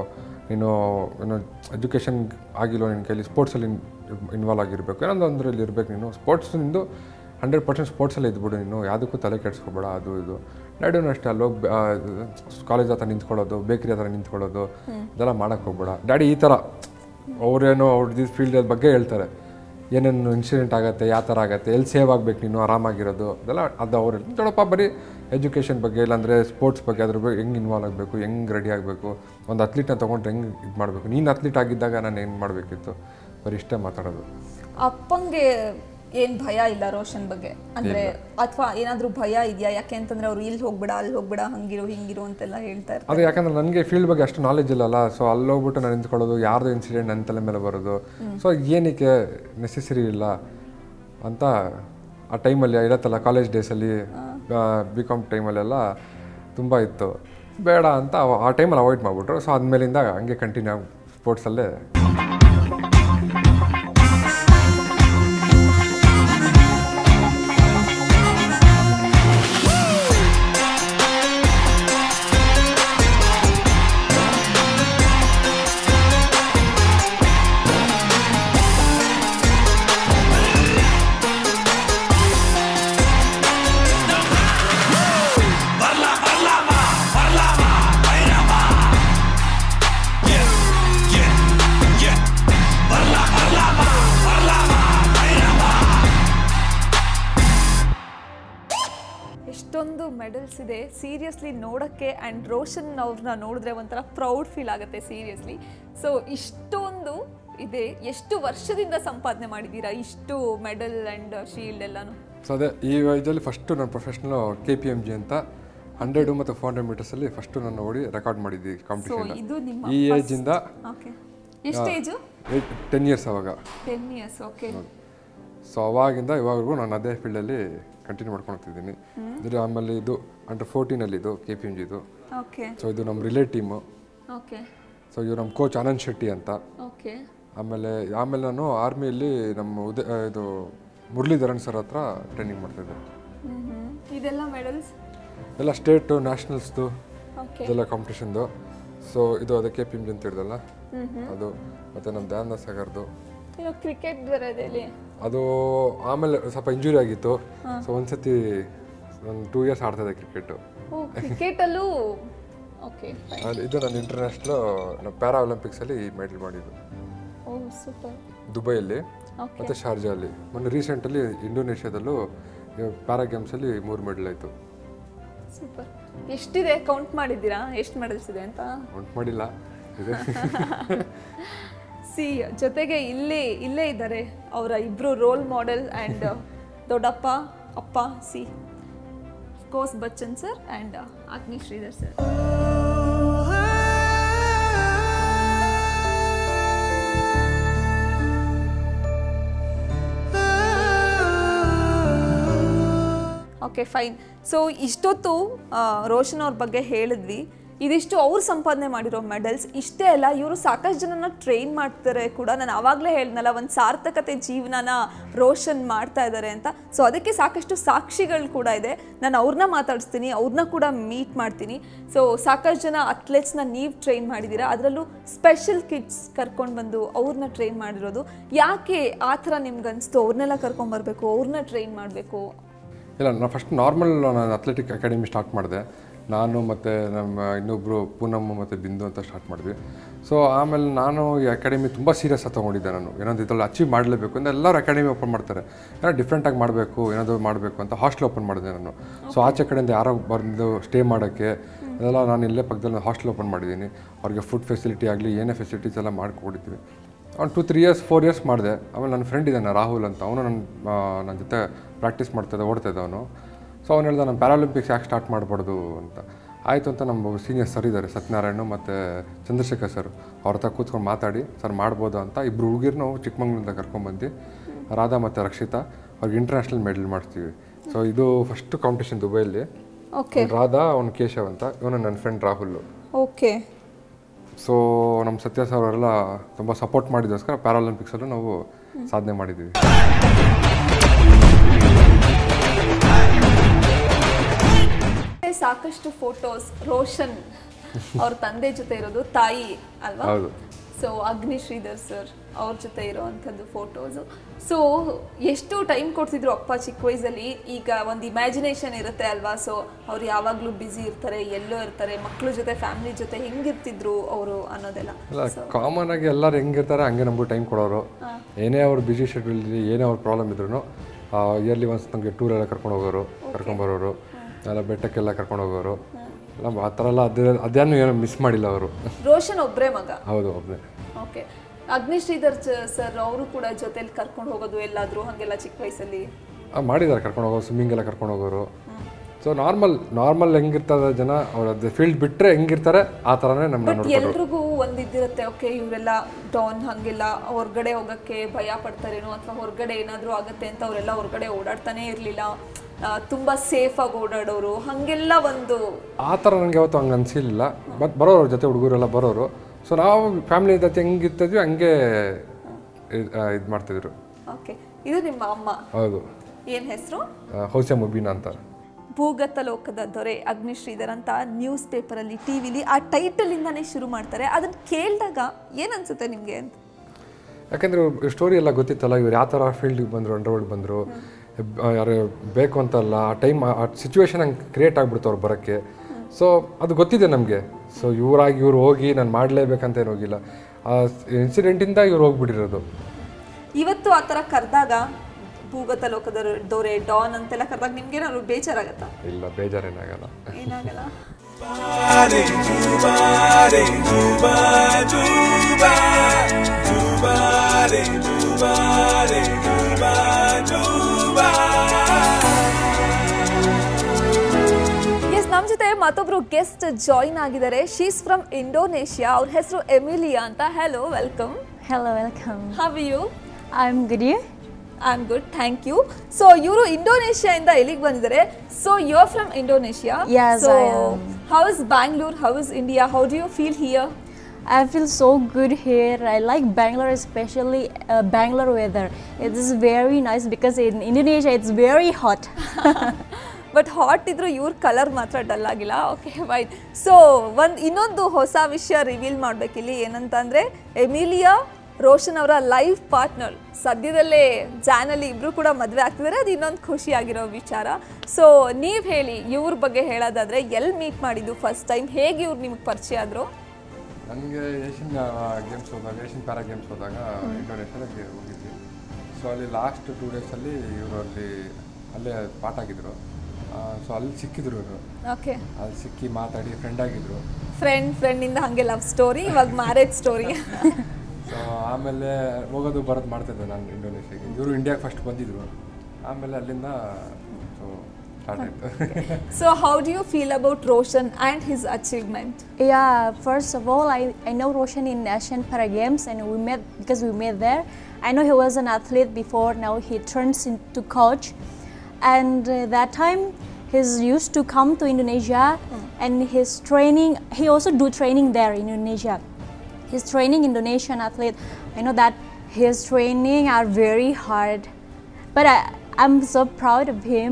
ನೀನು ಏನು ಎಜುಕೇಷನ್ ಆಗಿಲ್ಲ ನಿನ್ನ ಕೈಲಿ ಸ್ಪೋರ್ಟ್ಸಲ್ಲಿ ಇನ್ವಾಲ್ವ್ ಆಗಿರಬೇಕು ಏನೊಂದು ಅಂದ್ರಲ್ಲಿ ಇರಬೇಕು ನೀನು ಸ್ಪೋರ್ಟ್ಸ್ ನಿಂದು ಹಂಡ್ರೆಡ್ ಪರ್ಸೆಂಟ್ ಸ್ಪೋರ್ಟ್ಸಲ್ಲಿ ಇದ್ಬಿಡು ನೀನು ಯಾವುದಕ್ಕೂ ತಲೆ ಕೆಡಿಸ್ಕೊಬೇಡ ಅದು ಇದು ಡ್ಯಾಡಿನೂ ಅಷ್ಟೇ ಅಲ್ಲಿ ಹೋಗಿ ಕಾಲೇಜ್ ಹತ್ರ ನಿಂತ್ಕೊಳ್ಳೋದು ಬೇಕ್ರಿ ಹತ್ರ ನಿಂತ್ಕೊಳ್ಳೋದು ಇದೆಲ್ಲ ಮಾಡೋಕ್ಕೆ ಹೋಗ್ಬೇಡ ಡ್ಯಾಡಿ ಈ ಥರ ಅವ್ರೇನೋ ಅವ್ರದ್ದು ಫೀಲ್ಡ್ ಬಗ್ಗೆ ಹೇಳ್ತಾರೆ ಏನೇನು ಇನ್ಸಿಡೆಂಟ್ ಆಗುತ್ತೆ ಯಾವ ಥರ ಆಗುತ್ತೆ ಎಲ್ಲಿ ಸೇವ್ ಆಗ್ಬೇಕು ನೀನು ಆರಾಮಾಗಿರೋದು ಅದೆಲ್ಲ ಅದು ಅವ್ರು ದೊಡ್ಡಪ್ಪ ಬರೀ ಎಜುಕೇಷನ್ ಬಗ್ಗೆ ಇಲ್ಲಾಂದರೆ ಸ್ಪೋರ್ಟ್ಸ್ ಬಗ್ಗೆ ಅದ್ರ ಬಗ್ಗೆ ಹೆಂಗೆ ಇನ್ವಾಲ್ವ್ ಆಗಬೇಕು ಹೆಂಗೆ ರೆಡಿ ಆಗಬೇಕು ಒಂದು ಅಥ್ಲೀಟ್ನ ತೊಗೊಂಡ್ರೆ ಹೆಂಗೆ ಇದು ಮಾಡಬೇಕು ನೀನು ಅಥ್ಲೀಟ್ ಆಗಿದ್ದಾಗ ನಾನು ಏನು ಮಾಡಬೇಕಿತ್ತು ಬರೀ ಇಷ್ಟೇ ಮಾತಾಡೋದು ಅಪ್ಪಂಗೆ ಏನ್ ಭಯ ಇಲ್ಲ ರೋಷನ್ ಬಗ್ಗೆ ಅಂದ್ರೆ ಅಥವಾ ಏನಾದ್ರೂ ಭಯ ಇದೆಯಾ ಯಾಕೆ ಅಂತಂದ್ರೆ ಅವ್ರು ಇಲ್ಲಿ ಹೋಗ್ಬೇಡ ಅಲ್ಲಿ ಹೋಗ್ಬೇಡ ಹಂಗಿರು ಹಿಂಗಿರು ಅಂತೆಲ್ಲ ಹೇಳ್ತಾ ಇರ್ತಾರೆ ಅದು ಯಾಕಂದ್ರೆ ನನಗೆ ಫೀಲ್ಡ್ ಬಗ್ಗೆ ಅಷ್ಟು ನಾಲೆಜ್ ಇಲ್ಲಲ್ಲ ಸೊ ಅಲ್ಲಿ ಹೋಗ್ಬಿಟ್ಟು ನಾನು ನಿಂತ್ಕೊಳ್ಳೋದು ಯಾರ್ದು ಇನ್ಸಿಡೆಂಟ್ ನನ್ನ ತಲೆ ಮೇಲೆ ಬರೋದು ಸೊ ಏನಕ್ಕೆ ನೆಸೆಸರಿ ಇಲ್ಲ ಅಂತ ಆ ಟೈಮಲ್ಲಿ ಇರತ್ತಲ್ಲ ಕಾಲೇಜ್ ಡೇಸಲ್ಲಿ ಬಿ ಕಾಮ್ ಟೈಮಲ್ಲೆಲ್ಲ ತುಂಬ ಇತ್ತು ಬೇಡ ಅಂತ ಅವ- ಆ ಟೈಮಲ್ಲಿ ಅವಾಯ್ಡ್ ಮಾಡಿಬಿಟ್ರು ಸೊ ಆದಮೇಲಿಂದ ಹಂಗೆ ಕಂಟಿನ್ಯೂ ಸ್ಪೋರ್ಟ್ಸಲ್ಲೇ ಮೆಡಲ್ಸ್ ಇದೆ ಸೀರಿಯಸ್ಲಿ ನೋಡೋಕ್ಕೆ ಆ್ಯಂಡ್ ರೋಷನ್ ಅವ್ರನ್ನ ನೋಡಿದ್ರೆ ಒಂಥರ ಪ್ರೌಡ್ ಫೀಲ್ ಆಗುತ್ತೆ ಸೀರಿಯಸ್ಲಿ ಸೊ ಇಷ್ಟೊಂದು ಇದೆ ಎಷ್ಟು ವರ್ಷದಿಂದ ಸಂಪಾದನೆ ಮಾಡಿದ್ದೀರಾ ಇಷ್ಟು ಮೆಡಲ್ ಆ್ಯಂಡ್ ಶೀಲ್ಡ್ ಎಲ್ಲಾನು ಸೊ ಅದೇ ಈ ಇದರಲ್ಲಿ ಫಸ್ಟು ನನ್ನ professional K P M G ಅಂತ ಹಂಡ್ರೆಡು ಮತ್ತು ಫೋರ್ ಹಂಡ್ರೆಡ್ ಮೀಟರ್ಸಲ್ಲಿ ಫಸ್ಟು ನಾನು ಓಡಿ ರೆಕಾರ್ಡ್ ಮಾಡಿದ್ದೆ ಸೊ ಕಾಂಪಿಟೇಷನ್ ಇದು ನಿಮ್ಮ ಈ ಏಜಿಂದ ಓಕೆ ಎಷ್ಟು ಏಜು ಏಟ್ ಟೆನ್ ಇಯರ್ಸ್ ಅವಾಗ ಟೆನ್ ಇಯರ್ಸ್ ಓಕೆ ಸೊ ಅವಾಗಿಂದ ಇವಾಗಲೂ ನಾನು ಅದೇ ಫೀಲ್ಡಲ್ಲಿ ಕಂಟಿನ್ಯೂ ಮಾಡ್ಕೊಂಡು ಹೋಗ್ತಿದ್ದೀನಿ ಇದ್ರ ಆಮೇಲೆ ಇದು ಅಂಡರ್ ಫೋರ್ಟೀನಲ್ಲಿ ಇದು ಕೆ ಪಿ ಎಮ್ ಜಿದು ಓಕೆ ಸೊ ಇದು ನಮ್ಮ ರಿಲೇ ಟೀಮು ಓಕೆ ಸೊ ಇವ್ರು ನಮ್ಮ ಕೋಚ್ ಆನಂದ್ ಶೆಟ್ಟಿ ಅಂತ ಓಕೆ ಆಮೇಲೆ ಆಮೇಲೆ ನಾನು ಆರ್ಮಿಯಲ್ಲಿ ನಮ್ಮ ಉದಯ ಆ, ಇದು ಮುರಳೀಧರನ್ ಸರ್ ಹತ್ರ ಟ್ರೈನಿಂಗ್ ಮಾಡ್ತಿದ್ದೆ ಇದೆಲ್ಲ ಮೆಡಲ್ಸ್ ಎಲ್ಲ ಸ್ಟೇಟು ನ್ಯಾಷನಲ್ಸ್ದು ಓಕೆ ಇದೆಲ್ಲ ಕಾಂಪಿಟೇಷನ್ದು ಸೊ ಇದು ಅದೇ ಕೆ ಪಿ ಎಮ್ ಜಿ ಅಂತ ಹೇಳಿದಲ್ಲ ಅದು ಮತ್ತು ನಮ್ಮ ದಯಾನಂದ ಸಾಗರ್ದು ಇನ್ನು ಕ್ರಿಕೆಟ್ ಬರೋದಲ್ಲಿ ಅದು ಆಮೇಲೆ ಸ್ವಲ್ಪ ಇಂಜುರಿ ಆಗಿತ್ತು ಸೊ ಒಂದ್ಸತಿ ಒಂದು ಟೂ ಇಯರ್ಸ್ ಆಡ್ತಿದ್ದೆ ಕ್ರಿಕೆಟು ಓ ಕ್ರಿಕೆಟಲ್ಲೂ ಓಕೆ ಅಲ್ಲಿ ಇದು ನಾನು ಇಂಟರ್ನ್ಯಾಷನಲ್ ನಮ್ಮ ಪ್ಯಾರಾ ಒಲಿಂಪಿಕ್ಸಲ್ಲಿ ಮೆಡಲ್ ಮಾಡಿದ್ದು ಓ ಸೂಪರ್ ದುಬೈಯಲ್ಲಿ ಓಕೆ ಮತ್ತು ಶಾರ್ಜಾಲ್ಲಿ ಮೊನ್ನೆ ರೀಸೆಂಟಲ್ಲಿ ಇಂಡೋನೇಷ್ಯಾದಲ್ಲೂ ಪ್ಯಾರಾ ಗೇಮ್ಸಲ್ಲಿ ಮೂರು ಮೆಡಲ್ ಆಯಿತು ಸೂಪರ್ ಎಷ್ಟಿದೆ ಕೌಂಟ್ ಮಾಡಿದ್ದೀರಾ ಎಷ್ಟು ಮೆಡಲ್ಸ್ ಇದೆ ಅಂತ ಕೌಂಟ್ ಮಾಡಿಲ್ಲ ಇದೆ ಸಿ ಜೊತೆಗೆ ಇಲ್ಲೇ ಇಲ್ಲೇ ಇದ್ದಾರೆ ಅವರ ಇಬ್ರು ರೋಲ್ ಮಾಡೆಲ್ ಆ್ಯಂಡ್ ದೊಡ್ಡಪ್ಪ ಅಪ್ಪ ಸಿ ಕೋಸ್ Bachchan sir and Agni Sridhar sir okay fine so ಇಷ್ಟೊತ್ತು ಆ, ರೋಷನ್ ಅವ್ರ ಬಗ್ಗೆ ಹೇಳಿದ್ವಿ ಇದಿಷ್ಟು ಅವ್ರು ಸಂಪಾದನೆ ಮಾಡಿರೋ ಮೆಡಲ್ಸ್ ಇಷ್ಟೇ ಅಲ್ಲ ಇವರು ಸಾಕಷ್ಟು ಜನನ ಟ್ರೈನ್ ಮಾಡ್ತಾರೆ ಕೂಡ ನಾನು ಆವಾಗಲೇ ಹೇಳ್ದನಲ್ಲ ಒಂದು ಸಾರ್ಥಕತೆ ಜೀವನನ ರೋಷನ್ ಮಾಡ್ತಾ ಇದ್ದಾರೆ ಅಂತ ಸೊ ಅದಕ್ಕೆ ಸಾಕಷ್ಟು ಸಾಕ್ಷಿಗಳು ಕೂಡ ಇದೆ ನಾನು ಅವ್ರನ್ನ ಮಾತಾಡಿಸ್ತೀನಿ ಅವ್ರನ್ನ ಕೂಡ ಮೀಟ್ ಮಾಡ್ತೀನಿ ಸೊ ಸಾಕಷ್ಟು ಜನ ಅಥ್ಲೆಟ್ಸ್ನ ನೀವು ಟ್ರೈನ್ ಮಾಡಿದ್ದೀರಾ ಅದರಲ್ಲೂ ಸ್ಪೆಷಲ್ ಕಿಡ್ಸ್ ಕರ್ಕೊಂಡು ಬಂದು ಅವ್ರನ್ನ ಟ್ರೈನ್ ಮಾಡಿರೋದು ಯಾಕೆ ಆ ಥರ ನಿಮ್ಗೆ ಅನಿಸ್ತು ಅವ್ರನ್ನೆಲ್ಲ ಕರ್ಕೊಂಬರ್ಬೇಕು ಅವ್ರನ್ನ ಟ್ರೈನ್ ಮಾಡಬೇಕು ಇಲ್ಲ ನಾನು ಫಸ್ಟ್ ನಾರ್ಮಲ್ ನಾನು ಅಥ್ಲೆಟಿಕ್ ಅಕಾಡೆಮಿ ಸ್ಟಾರ್ಟ್ ಮಾಡಿದೆ ನಾನು ಮತ್ತು ನಮ್ಮ ಇನ್ನೊಬ್ಬರು ಪೂನಮ್ ಮತ್ತು ಬಿಂದು ಅಂತ ಸ್ಟಾರ್ಟ್ ಮಾಡಿದ್ವಿ ಸೊ ಆಮೇಲೆ ನಾನು ಈ ಅಕಾಡೆಮಿ ತುಂಬ ಸೀರಿಯಸ್ ಆಗಿ ತೊಗೊಂಡಿದ್ದೆ ನಾನು ಏನಾದ್ರು ಇದ್ರಲ್ಲಿ ಅಚೀವ್ ಮಾಡಲೇಬೇಕು ಅಂತ ಎಲ್ಲರೂ ಅಕಾಡೆಮಿ ಓಪನ್ ಮಾಡ್ತಾರೆ ಏನೋ ಡಿಫ್ರೆಂಟಾಗಿ ಮಾಡಬೇಕು ಏನಾದರೂ ಮಾಡಬೇಕು ಅಂತ ಹಾಸ್ಟೆಲ್ ಓಪನ್ ಮಾಡಿದೆ ನಾನು ಸೊ ಆಚೆ ಕಡೆಯಿಂದ ಯಾರೋ ಬಂದು ಸ್ಟೇ ಮಾಡೋಕ್ಕೆ ಅದೆಲ್ಲ ನಾನು ಇಲ್ಲೇ ಪಕ್ಕದಲ್ಲಿ ಹಾಸ್ಟೆಲ್ ಓಪನ್ ಮಾಡಿದ್ದೀನಿ ಅವ್ರಿಗೆ ಫುಡ್ ಫೆಸಿಲಿಟಿ ಆಗಲಿ ಏನೇ ಫೆಸಿಲಿಟೀಸ್ ಎಲ್ಲ ಮಾಡಿಕೊಟ್ಟಿದ್ವಿ ಒಂದು two three years four years ಮಾಡಿದೆ ಆಮೇಲೆ ನನ್ನ ಫ್ರೆಂಡ್ ಇದ್ದಾನೆ ರಾಹುಲ್ ಅಂತ ಅವನು ನನ್ನ ನನ್ನ ಜೊತೆ ಪ್ರಾಕ್ಟೀಸ್ ಮಾಡ್ತಾಯಿದ್ದ ಓಡ್ತಾಯಿದ್ದ ಅವನು ಸೊ ಅವ್ನು ಹೇಳ್ದ ನಾನು ಪ್ಯಾರಾಲಿಂಪಿಕ್ಸ್ ಯಾಕೆ ಸ್ಟಾರ್ಟ್ ಮಾಡಬಾರ್ದು ಅಂತ ಆಯಿತು ಅಂತ ನಮ್ಮ ಸೀನಿಯರ್ ಸರ್ ಇದ್ದಾರೆ ಸತ್ಯನಾರಾಯಣ ಮತ್ತು ಚಂದ್ರಶೇಖರ್ ಸರ್ ಅವ್ರ ಹತ್ರ ಕೂತ್ಕೊಂಡು ಮಾತಾಡಿ ಸರ್ ಮಾಡ್ಬೋದು ಅಂತ ಇಬ್ಬರು ಹುಡುಗಿರು ನಾವು ಚಿಕ್ಕಮಂಗ್ಳೂರಿಂದ ಕರ್ಕೊಂಡ್ಬಂದು ರಾಧಾ ಮತ್ತು ರಕ್ಷಿತಾ ಅವ್ರಿಗೆ ಇಂಟರ್ನ್ಯಾಷನಲ್ ಮೆಡಲ್ ಮಾಡ್ತೀವಿ ಸೊ ಇದು ಫಸ್ಟ್ ಕಾಂಪಿಟೇಷನ್ ದುಬೈಯಲ್ಲಿ ಓಕೆ ಅವ್ನು ರಾಧಾ ಅವ್ನು ಕೇಶವ್ ಅಂತ ಇವನು ನನ್ನ ಫ್ರೆಂಡ್ ರಾಹುಲ್ ಓಕೆ ಸೊ ನಮ್ಮ ಸತ್ಯ ಸರ್ ಅವರೆಲ್ಲ ತುಂಬ ಸಪೋರ್ಟ್ ಮಾಡಿದೋಸ್ಕರ ಪ್ಯಾರಾಲಿಂಪಿಕ್ಸಲ್ಲೂ ನಾವು ಸಾಧನೆ ಮಾಡಿದ್ದೀವಿ ಸಾಕಷ್ಟು ಫೋಟೋಸ್ ರೋಷನ್ ಅವ್ರ ತಂದೆ ಜೊತೆ ಇರೋದು ತಾಯಿ ಅಲ್ವಾ ಹೌದು ಸೊ ಅಗ್ನಿ ಶ್ರೀಧರ್ ಸರ್ ಅವ್ರ ಜೊತೆ ಇರೋವಂಥದ್ದು ಫೋಟೋಸು ಸೊ ಎಷ್ಟು ಟೈಮ್ ಕೊಡ್ತಿದ್ರು ಅಪ್ಪ ಚಿಕ್ಕ ವಯಸ್ಸಲ್ಲಿ ಈಗ ಒಂದು ಇಮ್ಯಾಜಿನೇಷನ್ ಇರುತ್ತೆ ಅಲ್ವಾ ಸೊ ಅವ್ರು ಯಾವಾಗಲೂ ಬ್ಯುಸಿ ಇರ್ತಾರೆ ಎಲ್ಲೋ ಇರ್ತಾರೆ ಮಕ್ಳ ಜೊತೆ ಫ್ಯಾಮಿಲಿ ಜೊತೆ ಹೆಂಗಿರ್ತಿದ್ರು ಅವರು ಅನ್ನೋದೆಲ್ಲ ಅಲ್ಲ ಕಾಮನ್ ಆಗಿ ಎಲ್ಲರೂ ಹೆಂಗಿರ್ತಾರೆ ಹಂಗೆ ನಮಗೂ ಟೈಮ್ ಕೊಡೋರು ಏನೇ ಅವ್ರ ಬಿಸಿ ಶೆಡ್ಯೂಲ್ ಇರಲಿ ಏನೇ ಅವ್ರ ಪ್ರಾಬ್ಲಮ್ ಇದ್ರೂ ಇಯರ್ಲಿ ಒನ್ಸ್ ನಮಗೆ ಟೂರ್ ಎಲ್ಲ ಕರ್ಕೊಂಡು ಹೋಗೋರು ಕರ್ಕೊಂಬರೋರು ಎಲ್ಲ ಬೆಟ್ಟಕ್ಕೆಲ್ಲ ಕರ್ಕೊಂಡು ಹೋಗೋರು ಎಲ್ಲ ಆ ಥರ ಎಲ್ಲ ಅದೇ ಅದೇನು ಏನು ಮಿಸ್ ಮಾಡಿಲ್ಲ ಅವರು ರೋಷನ್ ಒಬ್ಬರೇ ಮಗ ಹೌದು ಒಬ್ಬನೇ ಓಕೆ ಅಗ್ನಿ ಶ್ರೀಧರ್ ಸರ್ ಅವರು ಕೂಡ ಜೊತೆಲಿ ಕರ್ಕೊಂಡು ಹೋಗೋದು ಎಲ್ಲಾದರೂ ಹಾಗೆಲ್ಲ ಚಿಕ್ಕ ವಯಸ್ಸಲ್ಲಿ ಮಾಡಿದ್ದಾರೆ ಕರ್ಕೊಂಡು ಹೋಗೋರು ಸ್ವಿಮ್ಮಿಂಗ್ ಎಲ್ಲ ಕರ್ಕೊಂಡು ಹೋಗೋರು ಸೊ ನಾರ್ಮಲ್ ನಾರ್ಮಲ್ ಹೆಂಗಿರ್ತಾರೆ ಜನ ಅವ್ರ ಅದು ಫೀಲ್ಡ್ ಬಿಟ್ಟರೆ ಹೆಂಗಿರ್ತಾರೆ ಆ ಥರನೇ ನಮ್ಮನ್ನ ಬಟ್ ನೋಡ್ಕೊಂಡ್ರು ಎಲ್ರಿಗೂ ಒಂದಿದ್ದಿರುತ್ತೆ ಓಕೆ ಇವರೆಲ್ಲ ಡೌನ್ ಹಂಗೆಲ್ಲ ಹೊರ್ಗಡೆ ಹೋಗಕ್ಕೆ ಭಯ ಪಡ್ತಾರೇನೋ ಅಥವಾ ಹೊರಗಡೆ ಏನಾದರೂ ಆಗುತ್ತೆ ಅಂತ ಅವರೆಲ್ಲ ಹೊರಗಡೆ ಓಡಾಡ್ತಾನೆ ಇರಲಿಲ್ಲ ತುಂಬ ಸೇಫಾಗಿ ಓಡಾಡೋರು ಹಾಗೆಲ್ಲ ಒಂದು ಆ ಥರ ನನಗೆ ಯಾವತ್ತೂ ಹಂಗೆ ಅನಿಸಿಲ್ಲ ಬಟ್ ಬರೋರು ಜೊತೆ ಹುಡುಗರೆಲ್ಲ ಬರೋರು ಸೊ ನಾವು ಫ್ಯಾಮಿಲಿ ಜೊತೆ ಹೆಂಗಿರ್ತಿದ್ವಿ ಹಂಗೆ ಇದು ಮಾಡ್ತಿದ್ರು ಓಕೆ ಇದು ನಿಮ್ಮ ಅಮ್ಮ ಹೌದು ಏನು ಹೆಸರು ಹೌಸೆ ಮುಬೀನಾ ಅಂತ ಭೂಗತ ಲೋಕದ ದೊರೆ ಅಗ್ನಿ ಶ್ರೀಧರ್ ಅಂತ ನ್ಯೂಸ್ ಪೇಪರಲ್ಲಿ ಟಿ ವಿಲಿ ಆ ಟೈಟಲಿಂದಾನೇ ಶುರು ಮಾಡ್ತಾರೆ ಅದನ್ನು ಕೇಳಿದಾಗ ಏನು ಅನ್ಸುತ್ತೆ ನಿಮಗೆ ಅಂತ ಯಾಕಂದರೆ ಸ್ಟೋರಿ ಎಲ್ಲ ಗೊತ್ತಿತ್ತಲ್ಲ ಇವ್ರು ಯಾವ ಥರ ಫೀಲ್ಡಿಗೆ ಬಂದರು ಅಂಡರ್ವರ್ಲ್ಡ್ ಬಂದರು ಯಾರು ಬೇಕು ಅಂತಲ್ಲ ಆ ಟೈಮ್ ಆ ಸಿಚುವೇಶನ್ ಹಂಗೆ ಕ್ರಿಯೇಟ್ ಆಗಿಬಿಡ್ತು ಅವ್ರು ಬರೋಕ್ಕೆ ಸೊ ಅದು ಗೊತ್ತಿದೆ ನಮಗೆ ಸೊ ಇವರಾಗಿ ಇವ್ರು ಹೋಗಿ ನಾನು ಮಾಡಲೇಬೇಕಂತ ಏನು ಹೋಗಿಲ್ಲ ಆ ಇನ್ಸಿಡೆಂಟಿಂದ ಇವ್ರು ಹೋಗ್ಬಿಟ್ಟಿರೋದು ಇವತ್ತು ಆ ಥರ ಕರೆದಾಗ ಭೂಗತ ಲೋಕದವರೆ ಡಾನ್ ಅಂತೆಲ್ಲ ಕರೆದಾಗ ನಿಮ್ಗೇನಾದ್ರು ಬೇಜಾರಾಗತ್ತಾ ಇಲ್ಲ ಬೇಜಾರೇನಾಗಲ್ಲ ಏನಾಗಲ್ಲ ಎಸ್ ನಮ್ಮ ಜೊತೆ ಮತ್ತೊಬ್ರು ಗೆಸ್ಟ್ ಜಾಯಿನ್ ಆಗಿದ್ದಾರೆ ಶೀಸ್ ಫ್ರಮ್ ಇಂಡೋನೇಷ್ಯಾ ಅವ್ರ ಹೆಸರು ಎಮಿಲಿಯಾ ಅಂತ hello welcome Hello, welcome. How you I'm good. You? I am good thank you so ಇವರು ಇಂಡೋನೇಷ್ಯಾದಿಂದ ಇಲ್ಲಿಗೆ ಬಂದಿದ್ದಾರೆ so you are from Indonesia Yes, so I am. How is Bangalore how is India how do you feel here I feel so good here. I like Bangalore, especially uh, Bangalore weather. It is very nice because in Indonesia it's very hot. But hot ಇದ್ರು ಇವ್ರ ಕಲರ್ ಮಾತ್ರ ಡಲ್ ಆಗಿಲ್ಲ ಓಕೆ ವೈಟ್ ಸೊ ಒಂದು ಇನ್ನೊಂದು ಹೊಸ ವಿಷಯ ರಿವೀಲ್ ಮಾಡಬೇಕಿಲ್ಲಿ ಏನಂತಂದರೆ ಎಮಿಲಿಯಾ ರೋಷನ್ ಅವರ ಲೈಫ್ ಪಾರ್ಟ್ನರ್ ಸದ್ಯದಲ್ಲೇ ಜಾನಲ್ಲಿ ಇಬ್ರು ಕೂಡ ಮದುವೆ ಆಗ್ತಿದ್ದಾರೆ ಅದು ಇನ್ನೊಂದು ಖುಷಿಯಾಗಿರೋ ವಿಚಾರ ಸೊ ನೀವು ಹೇಳಿ ಇವ್ರ ಬಗ್ಗೆ ಹೇಳೋದಾದ್ರೆ ಎಲ್ಲಿ ಮೀಟ್ ಮಾಡಿದ್ದು ಫಸ್ಟ್ ಟೈಮ್ ಹೇಗೆ ಇವ್ರು ನಿಮ್ಗೆ ಪರಿಚಯ ಆದರು ನನಗೆ ಏಷ್ಯನ್ ಗೇಮ್ಸ್ ಹೋದಾಗ ಏಷ್ಯನ್ ಪ್ಯಾರಾ ಗೇಮ್ಸ್ ಹೋದಾಗ ಇಂಡೋನೇಷ್ಯಾದಾಗ ಹೋಗಿದ್ವಿ ಸೊ ಅಲ್ಲಿ ಲಾಸ್ಟ್ ಟೂ ಡೇಸಲ್ಲಿ ಇವರು ಅಲ್ಲಿ ಅಲ್ಲೇ ಪಾಠ ಆಗಿದ್ರು ಸೊ ಅಲ್ಲಿ ಸಿಕ್ಕಿದ್ರು ಇವರು ಓಕೆ ಅಲ್ಲಿ ಸಿಕ್ಕಿ ಮಾತಾಡಿ ಫ್ರೆಂಡ್ ಆಗಿದ್ರು ಫ್ರೆಂಡ್ ಫ್ರೆಂಡಿಂದ ಹಾಗೆ ಲವ್ ಸ್ಟೋರಿ ಇವಾಗ ಮ್ಯಾರೇಜ್ ಸ್ಟೋರಿ ಸೊ ಆಮೇಲೆ ಹೋಗೋದು ಬರೋದು ಮಾಡ್ತಿದ್ದೆ ನಾನು ಇಂಡೋನೇಷ್ಯಾಗೆ ಇವರು ಇಂಡಿಯಾಗೆ ಫಸ್ಟ್ ಬಂದಿದ್ರು ಆಮೇಲೆ ಅಲ್ಲಿಂದ ಸೊ ಸ್ಟಾರ್ಟ್ ಆಯಿತು so how do you feel about Roshan and his achievement Yeah, first of all, I, I know Roshan in Asian Para Games and we met because we met there. I know he was an athlete before, now he turns into coach. And uh, that time he's used to come to Indonesia and his training, he also do training there in Indonesia. He's training Indonesian athlete. I know that his training are very hard. But I, I'm so proud of him.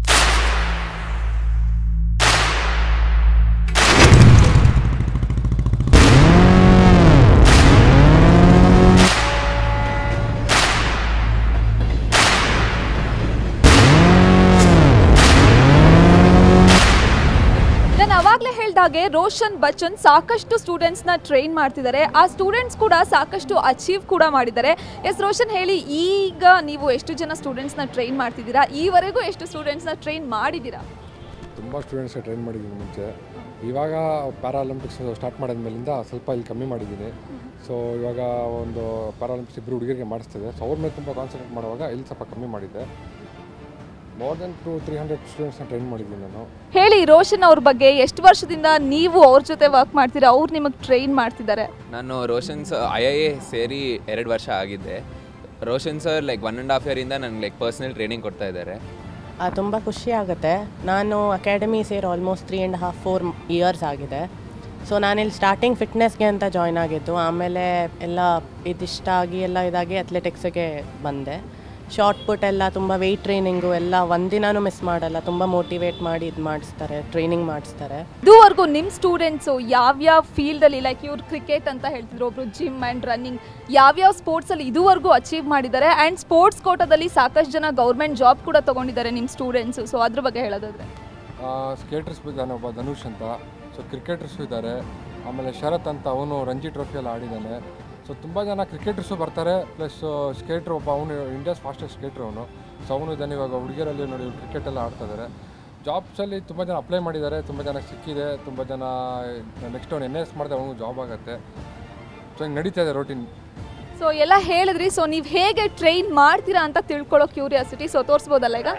ನಾನು ಅವಾಗಲೇ ಹೇಳ್ದಾಗೆ ರೋಷನ್ ಬಚ್ಚನ್ ಸಾಕಷ್ಟು ಸ್ಟೂಡೆಂಟ್ಸ್ನ ಟ್ರೈನ್ ಮಾಡ್ತಿದ್ದಾರೆ ಆ ಸ್ಟೂಡೆಂಟ್ಸ್ ಕೂಡ ಸಾಕಷ್ಟು ಅಚೀವ್ ಕೂಡ ಮಾಡಿದ್ದಾರೆ ಎಸ್ ರೋಷನ್ ಹೇಳಿ ಈಗ ನೀವು ಎಷ್ಟು ಜನ ಸ್ಟೂಡೆಂಟ್ಸ್ನ ಟ್ರೈನ್ ಮಾಡ್ತಿದ್ದೀರಾ ಈವರೆಗೂ ಎಷ್ಟು ಸ್ಟೂಡೆಂಟ್ಸ್ನ ಟ್ರೈನ್ ಮಾಡಿದ್ದೀರಾ ತುಂಬ ಸ್ಟೂಡೆಂಟ್ಸ್ಗೆ ಟ್ರೈನ್ ಮಾಡಿದ್ದೀನಿ ಮುಂಚೆ ಇವಾಗ ಪ್ಯಾರಾಲಿಂಪಿಕ್ಸ್ ಸ್ಟಾರ್ಟ್ ಮಾಡಿದ್ಮೇಲಿಂದ ಸ್ವಲ್ಪ ಇಲ್ಲಿ ಕಮ್ಮಿ ಮಾಡಿದ್ದೀನಿ ಸೊ ಇವಾಗ ಒಂದು ಪ್ಯಾರಾಲಿಂಪಿಕ್ಸ್ ಇಬ್ಬರು ಹುಡುಗರಿಗೆ ಮಾಡಿಸ್ತಿದೆ ಸೊ ಅವ್ರ ಮೇಲೆ ತುಂಬ ಕಾನ್ಸಂಟ್ರೇಟ್ ಮಾಡುವಾಗ ಇಲ್ಲಿ ಸ್ವಲ್ಪ ಕಮ್ಮಿ ಮಾಡಿದ್ದೆ more then two three hundred ಸ್ಟೂಡೆಂಟ್ಸ್ನ ಟ್ರೈನ್ ಮಾಡಿದ್ದೀನಿ ನಾನು ಹೇಳಿ ರೋಷನ್ ಅವ್ರ ಬಗ್ಗೆ ಎಷ್ಟು ವರ್ಷದಿಂದ ನೀವು ಅವ್ರ ಜೊತೆ ವರ್ಕ್ ಮಾಡ್ತೀರಾ ಅವ್ರು ನಿಮಗೆ ಟ್ರೈನ್ ಮಾಡ್ತಿದ್ದಾರೆ ನಾನು ರೋಷನ್ ಸರ್ ಐ ಐ ಎ ಸೇರಿ ಎರಡು ವರ್ಷ ಆಗಿದ್ದೆ Roshan sir like one and half ಇಯರಿಂದ ನನಗೆ ಲೈಕ್ ಪರ್ಸ್ನಲ್ ಟ್ರೈನಿಂಗ್ ಕೊಡ್ತಾ ಇದ್ದಾರೆ ತುಂಬ ಖುಷಿ ಆಗುತ್ತೆ ನಾನು ಅಕಾಡೆಮಿ ಸೇರಿ almost three and half four years ಆಗಿದೆ ಸೊ ನಾನಿಲ್ಲಿ ಸ್ಟಾರ್ಟಿಂಗ್ ಫಿಟ್ನೆಸ್ಗೆ ಅಂತ ಜಾಯ್ನ್ ಆಗಿದ್ದು ಆಮೇಲೆ ಎಲ್ಲ ಇದಿಷ್ಟ ಆಗಿ ಎಲ್ಲ ಇದಾಗಿ ಅಥ್ಲೆಟಿಕ್ಸಿಗೆ ಬಂದೆ ಶಾರ್ಟ್ ಪುಟ್ ಎಲ್ಲ ತುಂಬ ವೆಯ್ಟ್ ಟ್ರೈನಿಂಗು ಎಲ್ಲ ಒಂದಿನೂ ಮಿಸ್ ಮಾಡಲ್ಲ ತುಂಬ ಮೋಟಿವೇಟ್ ಮಾಡಿ ಇದು ಮಾಡಿಸ್ತಾರೆ ಟ್ರೈನಿಂಗ್ ಮಾಡಿಸ್ತಾರೆ ಇದುವರೆಗೂ ನಿಮ್ಮ ಸ್ಟೂಡೆಂಟ್ಸು ಯಾವ್ಯಾವ ಫೀಲ್ಡಲ್ಲಿ ಲೈಕ್ ಇವ್ರು ಕ್ರಿಕೆಟ್ ಅಂತ ಹೇಳ್ತಿದ್ರು ಒಬ್ರು ಜಿಮ್ ಆ್ಯಂಡ್ ರನ್ನಿಂಗ್ ಯಾವ್ಯಾವ ಸ್ಪೋರ್ಟ್ಸಲ್ಲಿ ಇದುವರೆಗೂ ಅಚೀವ್ ಮಾಡಿದ್ದಾರೆ ಆ್ಯಂಡ್ ಸ್ಪೋರ್ಟ್ಸ್ ಕೋಟದಲ್ಲಿ ಸಾಕಷ್ಟು ಜನ ಗೌರ್ಮೆಂಟ್ ಜಾಬ್ ಕೂಡ ತೊಗೊಂಡಿದ್ದಾರೆ ನಿಮ್ಮ ಸ್ಟೂಡೆಂಟ್ಸು ಸೊ ಅದ್ರ ಬಗ್ಗೆ ಹೇಳೋದಾದ್ರೆ ಸ್ಕೇಟರ್ಸ್ ಇದ್ದಾನೆ ಒಬ್ಬ ಧನುಷ್ ಅಂತ ಸೊ ಕ್ರಿಕೆಟರ್ಸು ಇದ್ದಾರೆ ಆಮೇಲೆ ಶರತ್ ಅಂತ ಅವನು ರಂಜಿ ಟ್ರೋಫಿಯಲ್ಲಿ ಆಡಿದ್ದಾನೆ ಸೊ ತುಂಬ ಜನ ಕ್ರಿಕೆಟರ್ಸು ಬರ್ತಾರೆ ಪ್ಲಸ್ ಸ್ಕೇಟ್ರ್ ಒಬ್ಬ ಅವನು ಇಂಡಿಯಾಸ್ ಫಾಸ್ಟೆಸ್ಟ್ ಸ್ಕೇಟ್ರ್ ಅವನು ಸೊ ಅವನು ಇದ್ದಾನೆ ಇವಾಗ ಹುಡುಗಿಯರಲ್ಲಿ ನೋಡಿ ಕ್ರಿಕೆಟೆಲ್ಲ ಆಡ್ತಾ ಇದ್ದಾರೆ ಜಾಬ್ಸಲ್ಲಿ ತುಂಬ ಜನ ಅಪ್ಲೈ ಮಾಡಿದ್ದಾರೆ ತುಂಬ ಜನ ಸಿಕ್ಕಿದೆ ತುಂಬ ಜನ ನೆಕ್ಸ್ಟ್ ಅವ್ನು ಎನ್ ಎಸ್ ಮಾಡಿದೆ ಅವನು ಜಾಬ್ ಆಗುತ್ತೆ ಸೊ ಹಿಂಗೆ ನಡೀತಾ ಇದೆ ರೋಟೀನ್ ಸೊ ಎಲ್ಲ ಹೇಳಿದ್ರಿ ಸೊ ನೀವು ಹೇಗೆ ಟ್ರೈನ್ ಮಾಡ್ತೀರಾ ಅಂತ ತಿಳ್ಕೊಳ್ಳೋ ಕ್ಯೂರಿಯಾಸಿಟಿ ಸೊ ತೋರಿಸ್ಬೋದಲ್ಲ ಈಗ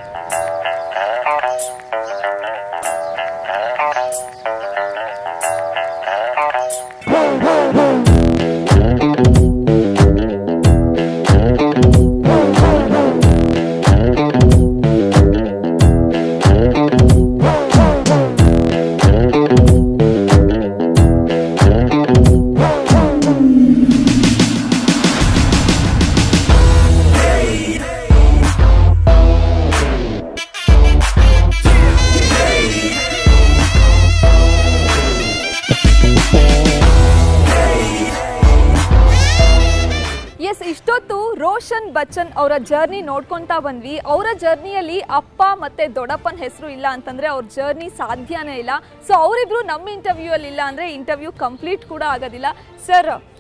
ಎಸ್ ಇಷ್ಟೊತ್ತು ರೋಷನ್ ಬಚ್ಚನ್ ಅವರ ಜರ್ನಿ ನೋಡ್ಕೊತಾ ಬಂದ್ವಿ ಅವರ ಜರ್ನಿಯಲ್ಲಿ ಅಪ್ಪ ಮತ್ತೆ ದೊಡ್ಡಪ್ಪನ ಹೆಸರು ಇಲ್ಲ ಅಂತಂದ್ರೆ ಅವ್ರ ಜರ್ನಿ ಸಾಧ್ಯನೇ ಇಲ್ಲ ಸೊ ಅವರಿಬ್ರು ನಮ್ಮ ಇಂಟರ್ವ್ಯೂ ಅಲ್ಲಿ ಇಲ್ಲ ಅಂದ್ರೆ ಇಂಟರ್ವ್ಯೂ ಕಂಪ್ಲೀಟ್ ಕೂಡ ಆಗೋದಿಲ್ಲ ಸರ್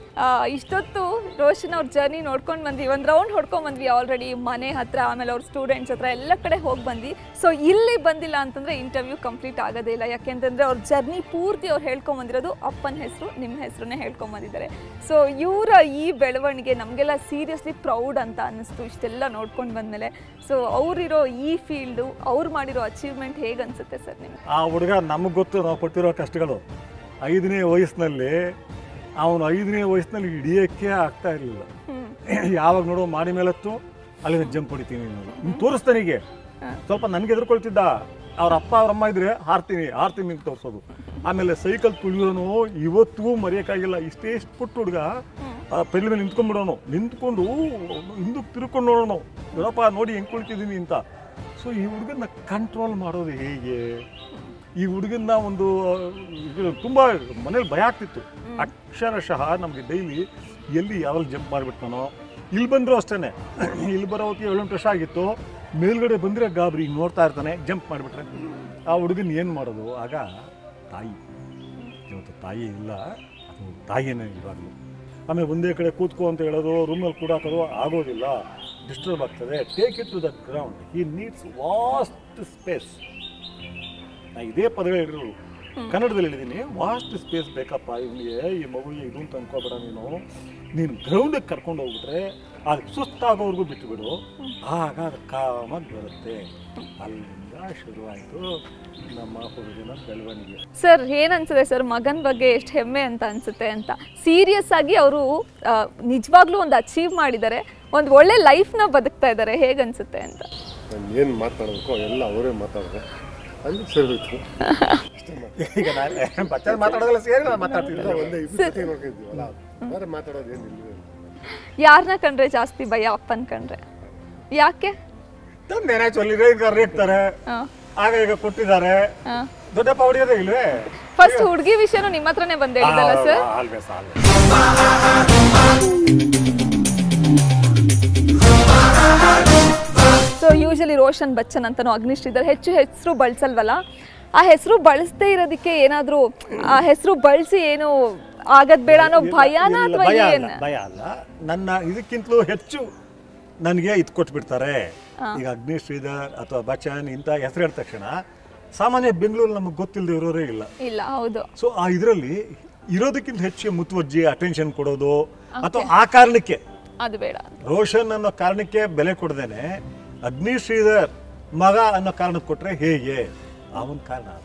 ಆ, ಇಷ್ಟೊತ್ತು ರೋಷನ್ ಅವ್ರ ಜರ್ನಿ ನೋಡ್ಕೊಂಡು ಬಂದ್ವಿ ಒಂದು ರೌಂಡ್ ಹೊಡ್ಕೊಂಡ್ ಬಂದ್ವಿ ಆಲ್ರೆಡಿ ಮನೆ ಹತ್ರ ಆಮೇಲೆ ಅವ್ರ ಸ್ಟೂಡೆಂಟ್ಸ್ ಹತ್ರ ಎಲ್ಲ ಕಡೆ ಹೋಗಿ ಬಂದ್ವಿ ಸೊ ಇಲ್ಲಿ ಬಂದಿಲ್ಲ ಅಂತಂದ್ರೆ ಇಂಟರ್ವ್ಯೂ ಕಂಪ್ಲೀಟ್ ಆಗೋದೇ ಇಲ್ಲ ಯಾಕೆಂತಂದ್ರೆ ಅವ್ರ ಜರ್ನಿ ಪೂರ್ತಿ ಅವ್ರು ಹೇಳ್ಕೊಂಡ್ ಬಂದಿರೋದು ಅಪ್ಪನ ಹೆಸರು ನಿಮ್ಮ ಹೆಸರನ್ನೇ ಹೇಳ್ಕೊಂಡ್ ಬಂದಿದ್ದಾರೆ ಸೊ ಇವರ ಈ ಬೆಳವಣಿಗೆ ನಮಗೆಲ್ಲ ಸೀರಿಯಸ್ಲಿ ಪ್ರೌಡ್ ಅಂತ ಅನ್ನಿಸ್ತು ಇಷ್ಟೆಲ್ಲ ನೋಡ್ಕೊಂಡು ಬಂದಮೇಲೆ ಸೊ ಅವರಿರೋ ಈ ಫೀಲ್ಡು ಅವ್ರು ಮಾಡಿರೋ ಅಚೀವ್ಮೆಂಟ್ ಹೇಗೆ ಅನ್ಸುತ್ತೆ ಸರ್ ನಿಮ್ಗೆ ಆ ಹುಡುಗ ನಮಗೆ ಗೊತ್ತು ನಾವು ಪಟ್ಟಿರೋ ಕಷ್ಟಗಳು ಐದನೇ ವಯಸ್ಸಿನಲ್ಲಿ ಅವನು ಐದನೇ ವಯಸ್ಸಿನಲ್ಲಿ ಹಿಡಿಯೋಕ್ಕೆ ಆಗ್ತಾ ಇರಲಿಲ್ಲ ಯಾವಾಗ ನೋಡೋ ಮಾಡಿ ಮೇಲತ್ತು ಅಲ್ಲಿಂದ ಜಂಪ್ ಹೊಡಿತೀನಿ ಅನ್ನೋದು ಇನ್ನು ತೋರಿಸ್ತಾನಿಗೆ ಸ್ವಲ್ಪ ನನಗೆ ಎದುರ್ಕೊಳ್ತಿದ್ದ ಅವ್ರ ಅಪ್ಪ ಅವ್ರ ಅಮ್ಮ ಇದ್ರೆ ಹಾರ್ತೀನಿ ಹಾರ್ತೀನಿ ಅಂತ ತೋರಿಸೋದು ಆಮೇಲೆ ಸೈಕಲ್ ತುಳಿಯೋನು ಇವತ್ತಿಗೂ ಮರೆಯೋಕ್ಕಾಗಿಲ್ಲ ಇಷ್ಟೇ ಇಷ್ಟು ಪುಟ್ಟ ಹುಡುಗ ಪೆಲ್ ಮೇಲೆ ನಿಂತ್ಕೊಂಡ್ಬಿಡೋನು ನಿಂತ್ಕೊಂಡು ಹಿಂದಕ್ಕೆ ತಿರ್ಕೊಂಡು ನೋಡೋನು ಇವರಪ್ಪ ನೋಡಿ ಹೆಂಗೆ ಕುಳಿತಿದ್ದೀನಿ ಅಂತ ಸೊ ಈ ಹುಡುಗನ ಕಂಟ್ರೋಲ್ ಮಾಡೋದು ಹೇಗೆ ಈ ಹುಡುಗನ ಒಂದು ಇದು ತುಂಬ ಮನೇಲಿ ಭಯ ಆಗ್ತಿತ್ತು ಅಕ್ಷರಶಃ ನಮಗೆ ಡೈಲಿ ಎಲ್ಲಿ ಯಾವಾಗ ಜಂಪ್ ಮಾಡಿಬಿಡ್ತಾನೋ ಇಲ್ಲಿ ಬಂದರೂ ಅಷ್ಟೇ ಇಲ್ಲಿ ಬರೋ ಹೊತ್ತಿಗೆ ಏಳೆಂಟು ವರ್ಷ ಆಗಿತ್ತು ಮೇಲ್ಗಡೆ ಬಂದರೆ ಗಾಬರಿ ಹಿಂಗ್ ನೋಡ್ತಾ ಇರ್ತಾನೆ ಜಂಪ್ ಮಾಡಿಬಿಟ್ರೆ ಆ ಹುಡುಗನ ಏನು ಮಾಡೋದು ಆಗ ತಾಯಿ ಇವತ್ತು ತಾಯಿ ಇಲ್ಲ ಅದು ತಾಯಿನೇ ಇವಾಗಲೂ ಆಮೇಲೆ ಒಂದೇ ಕಡೆ ಕೂತ್ಕೋ ಅಂತ ಹೇಳೋದು ರೂಮಲ್ಲಿ ಕೂಡ ಹಾಕೋದು ಆಗೋದಿಲ್ಲ ಡಿಸ್ಟರ್ಬ್ ಆಗ್ತದೆ take it to the ground he needs vast space ನಾ ಇದೇ ಪದಗಳು ಹೇಳಿರೋದು ಕನ್ನಡದಲ್ಲಿ ಹೇಳಿದ್ದೀನಿ ವಾಸ್ಟ್ ಸ್ಪೇಸ್ ಬೇಕಪ್ಪ ಇವನಿಗೆ ಈ ಮಗುವಿಗೆ ಇದು ಅಂತ ಅನ್ಕೋಬೇಡ ನೀನು ನೀನು ಗ್ರೌಂಡಿಗೆ ಕರ್ಕೊಂಡು ಹೋಗ್ಬಿಟ್ರೆ ಅದು ಸುಸ್ತಾಗೋವರೆಗೂ ಬಿಟ್ಟುಬಿಡು ಆಗ ಅದು ಕಾಮಾಗಿ ಬರುತ್ತೆ ಅಲ್ಲಿಂದ ಶುರುವಾಯಿತು ನಮ್ಮ ಹುಡುಗನ ಬೆಳವಣಿಗೆ ಸರ್ ಏನನ್ಸುತ್ತೆ ಸರ್ ಮಗನ ಬಗ್ಗೆ ಎಷ್ಟು ಹೆಮ್ಮೆ ಅಂತ ಅನ್ಸುತ್ತೆ ಅಂತ ಸೀರಿಯಸ್ ಆಗಿ ಅವರು ನಿಜವಾಗ್ಲೂ ಒಂದು ಅಚೀವ್ ಮಾಡಿದ್ದಾರೆ ಒಂದು ಒಳ್ಳೆ ಲೈಫ್ನ ಬದುಕ್ತಾ ಇದ್ದಾರೆ ಹೇಗನ್ಸುತ್ತೆ ಅಂತ ನಾನು ಏನು ಮಾತಾಡಬೇಕು ಎಲ್ಲ ಅವರೇ ಮಾತಾಡಿದೆ ಅಲ್ಲಿ ಸೇರಿತ್ತು ಈಗ ನಾನು ಬಚ್ಚ ಮಾತಾಡೋದಲ್ಲ ಸೇರಿ ನಾನು ಮಾತಾಡ್ತಿದ್ದೆ ಎಲ್ಲ ಒಂದೇ ಇಬ್ಬರು ಜೊತೆ ನೋಡ್ಕೊಂಡಿದ್ದೀವಲ್ಲ ಬೇರೆ ಮಾತಾಡೋದು ಏನಿಲ್ಲ ಯಾರನ್ನ ಕಂಡ್ರೆ ಜಾಸ್ತಿ ಭಯ ಅಪ್ಪನ ಕಂಡ್ರೆ ಯಾಕೆ ತಂದೇನೆ ಚೊಲ್ಲಿದ್ರೆ ಈಗ ರೇಗ್ತಾರೆ ಹಾಂ ಆಗ ಈಗ ಕೊಟ್ಟಿದ್ದಾರೆ ಹಾಂ ದೊಡ್ಡಪ್ಪ ಹೊಡಿಯೋದೇ ಇಲ್ವೇ ಫಸ್ಟ್ ಹುಡುಗಿ ವಿಷಯನೂ ನಿಮ್ಮ ಹತ್ರನೇ ಬಂದು ಹೇಳಿದಲ್ಲ sir always always so usually Roshan Bachchan ಅಂತನೂ ಅಗ್ನಿಶ್ರೀಧರ್ ಹೆಚ್ಚು ಹೆಸರು ಬಳಸಲ್ವಲ್ಲ ಆ ಹೆಸರು ಬಳಸದೇ ಇರೋದಕ್ಕೆ ಏನಾದರೂ ಆ ಹೆಸರು ಬಳಸಿ ಏನು ಆಗದ್ ಬೇಡ ಅನ್ನೋ ಭಯನಾ ಇಲ್ಲ, ಅಥವಾ ಭಯ ಏನ್ ಅಲ್ಲ ಭಯ ಅಲ್ಲ ನನ್ನ ಇದಕ್ಕಿಂತಲೂ ಹೆಚ್ಚು ನನಗೆ ಇದು ಕೊಟ್ಬಿಡ್ತಾರೆ ಈಗ ಅಗ್ನಿ ಶ್ರೀಧರ್ ಅಥವಾ ಬಚ್ಚನ್ ಇಂಥ ಹೆಸರು ಹೇಳಿದ ತಕ್ಷಣ ಸಾಮಾನ್ಯ ಬೆಂಗಳೂರು ನಮಗೆ ಗೊತ್ತಿಲ್ಲದೆ ಇರೋರೇ ಇಲ್ಲ ಇಲ್ಲ ಹೌದು ಸೊ ಆ ಇದರಲ್ಲಿ ಇರೋದಕ್ಕಿಂತ ಹೆಚ್ಚು ಮುತುವರ್ಜಿ ಅಟೆನ್ಷನ್ ಕೊಡೋದು ಅಥವಾ ಆ ಕಾರಣಕ್ಕೆ ಅದು ಬೇಡ ರೋಷನ್ ಅನ್ನೋ ಕಾರಣಕ್ಕೆ ಬೆಲೆ ಕೊಡ್ದೇನೆ ಅಗ್ನಿ ಶ್ರೀಧರ್ ಮಗ ಅನ್ನೋ ಕಾರಣಕ್ಕೆ ಕೊಟ್ರೆ ಹೇಗೆ ಆ ಒಂದು ಕಾರಣ ಅದು.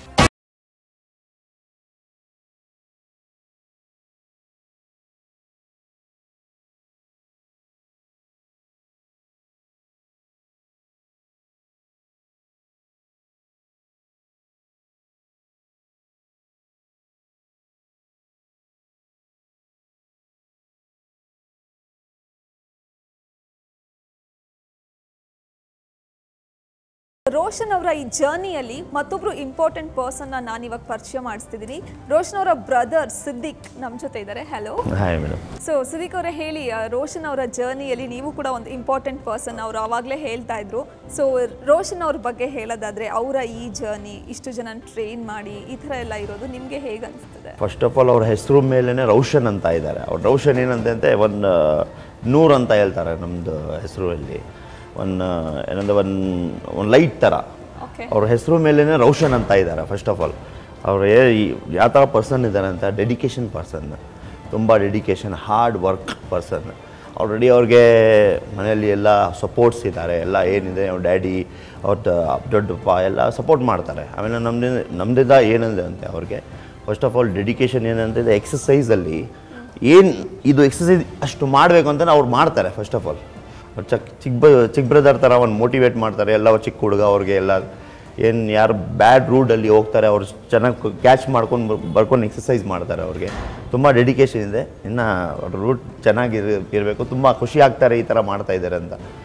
ರೋಷನ್ ಅವರ ಈ ಜರ್ನಿಯಲ್ಲಿ ಮತ್ತೊಬ್ರು ಇಂಪಾರ್ಟೆಂಟ್ ಪರ್ಸನ್ನ ನಾನು ಇವಾಗ ಪರಿಚಯ ಮಾಡಿಸ್ತಿದ್ದೀನಿ ರೋಷನ್ ಅವರ ಬ್ರದರ್ ಸಿದ್ದಿಕ್ ನಮ್ಮ ಜೊತೆ ಇದ್ದಾರೆ hello hi madam so Siddiq ಅವರೇ ಹೇಳಿ ಆ, ರೋಷನ್ ಅವರ ಜರ್ನಿಯಲ್ಲಿ ನೀವು ಕೂಡ ಒಂದು ಇಂಪಾರ್ಟೆಂಟ್ ಪರ್ಸನ್ ಅವರು ಅವಾಗಲೇ ಹೇಳ್ತಾ ಇದ್ರು ಸೊ ರೋಷನ್ ಅವ್ರ ಬಗ್ಗೆ ಹೇಳೋದಾದ್ರೆ ಅವರ ಈ ಜರ್ನಿ ಇಷ್ಟು ಜನ ಟ್ರೈನ್ ಮಾಡಿ ಈ ಥರ ಎಲ್ಲ ಇರೋದು ನಿಮಗೆ ಹೇಗೆ ಅನಿಸ್ತದೆ ಫಸ್ಟ್ ಆಫ್ ಆಲ್ ಅವ್ರ ಹೆಸರು ಮೇಲೇ ರೌಷನ್ ಅಂತ ಇದ್ದಾರೆ ಅವ್ರ ರೌಷನ್ ಏನಂತೆ ಒಂದು ನೂರು ಅಂತ ಹೇಳ್ತಾರೆ ನಮ್ಮದು ಹೆಸರಲ್ಲಿ ಒಂದು ಏನಂದ್ರೆ ಒಂದು ಒಂದು ಲೈಟ್ ಥರ ಓಕೆ ಅವ್ರ ಹೆಸರು ಮೇಲೇ ರೌಷನ್ ಅಂತ ಇದ್ದಾರೆ ಫಸ್ಟ್ ಆಫ್ ಆಲ್ ಅವ್ರು ಏ ಯಾವ ಥರ ಪರ್ಸನ್ ಇದ್ದಾರೆ ಅಂತ ಡೆಡಿಕೇಶನ್ ಪರ್ಸನ್ ತುಂಬ dedication hard work person already ಅವ್ರಿಗೆ ಮನೆಯಲ್ಲಿ ಎಲ್ಲ ಸಪೋರ್ಟ್ಸ್ ಇದ್ದಾರೆ ಎಲ್ಲ ಏನಿದೆ ಅವ್ರ ಡ್ಯಾಡಿ ಅವ್ರ ದೊಡ್ಡಪ್ಪ ಎಲ್ಲ ಸಪೋರ್ಟ್ ಮಾಡ್ತಾರೆ ಆಮೇಲೆ ನಮ್ಮದಿಂದ ನಮ್ಮದಿಂದ ಏನಿದೆ ಅಂತೆ ಅವ್ರಿಗೆ ಫಸ್ಟ್ ಆಫ್ ಆಲ್ ಡೆಡಿಕೇಶನ್ ಏನಂತಿದೆ ಎಕ್ಸಸೈಸಲ್ಲಿ ಏನು ಇದು ಎಕ್ಸಸೈಸ್ ಅಷ್ಟು ಮಾಡಬೇಕು ಅಂತ ಅವ್ರು ಮಾಡ್ತಾರೆ ಫಸ್ಟ್ ಆಫ್ ಆಲ್ ಅವ್ರು ಚಕ್ ಚಿಕ್ಕ ಬ ಚಿಕ್ಕ ಬ್ರದರ್ ಥರ ಒಂದು ಮೋಟಿವೇಟ್ ಮಾಡ್ತಾರೆ ಎಲ್ಲ ಚಿಕ್ಕ ಹುಡುಗ ಅವ್ರಿಗೆ ಎಲ್ಲ ಏನು ಯಾರು ಬ್ಯಾಡ್ ರೂಡಲ್ಲಿ ಹೋಗ್ತಾರೆ ಅವ್ರು ಚೆನ್ನಾಗಿ ಕ್ಯಾಚ್ ಮಾಡ್ಕೊಂಡು ಬರ್ಕೊಂಡು ಎಕ್ಸಸೈಸ್ ಮಾಡ್ತಾರೆ ಅವ್ರಿಗೆ ತುಂಬ ಡೆಡಿಕೇಶನ್ ಇದೆ ಇನ್ನು ಅವ್ರ ರೂಟ್ ಚೆನ್ನಾಗಿ ಇರಬೇಕು ತುಂಬ ಖುಷಿ ಆಗ್ತಾರೆ ಈ ಥರ ಮಾಡ್ತಾ ಇದ್ದಾರೆ ಅಂತ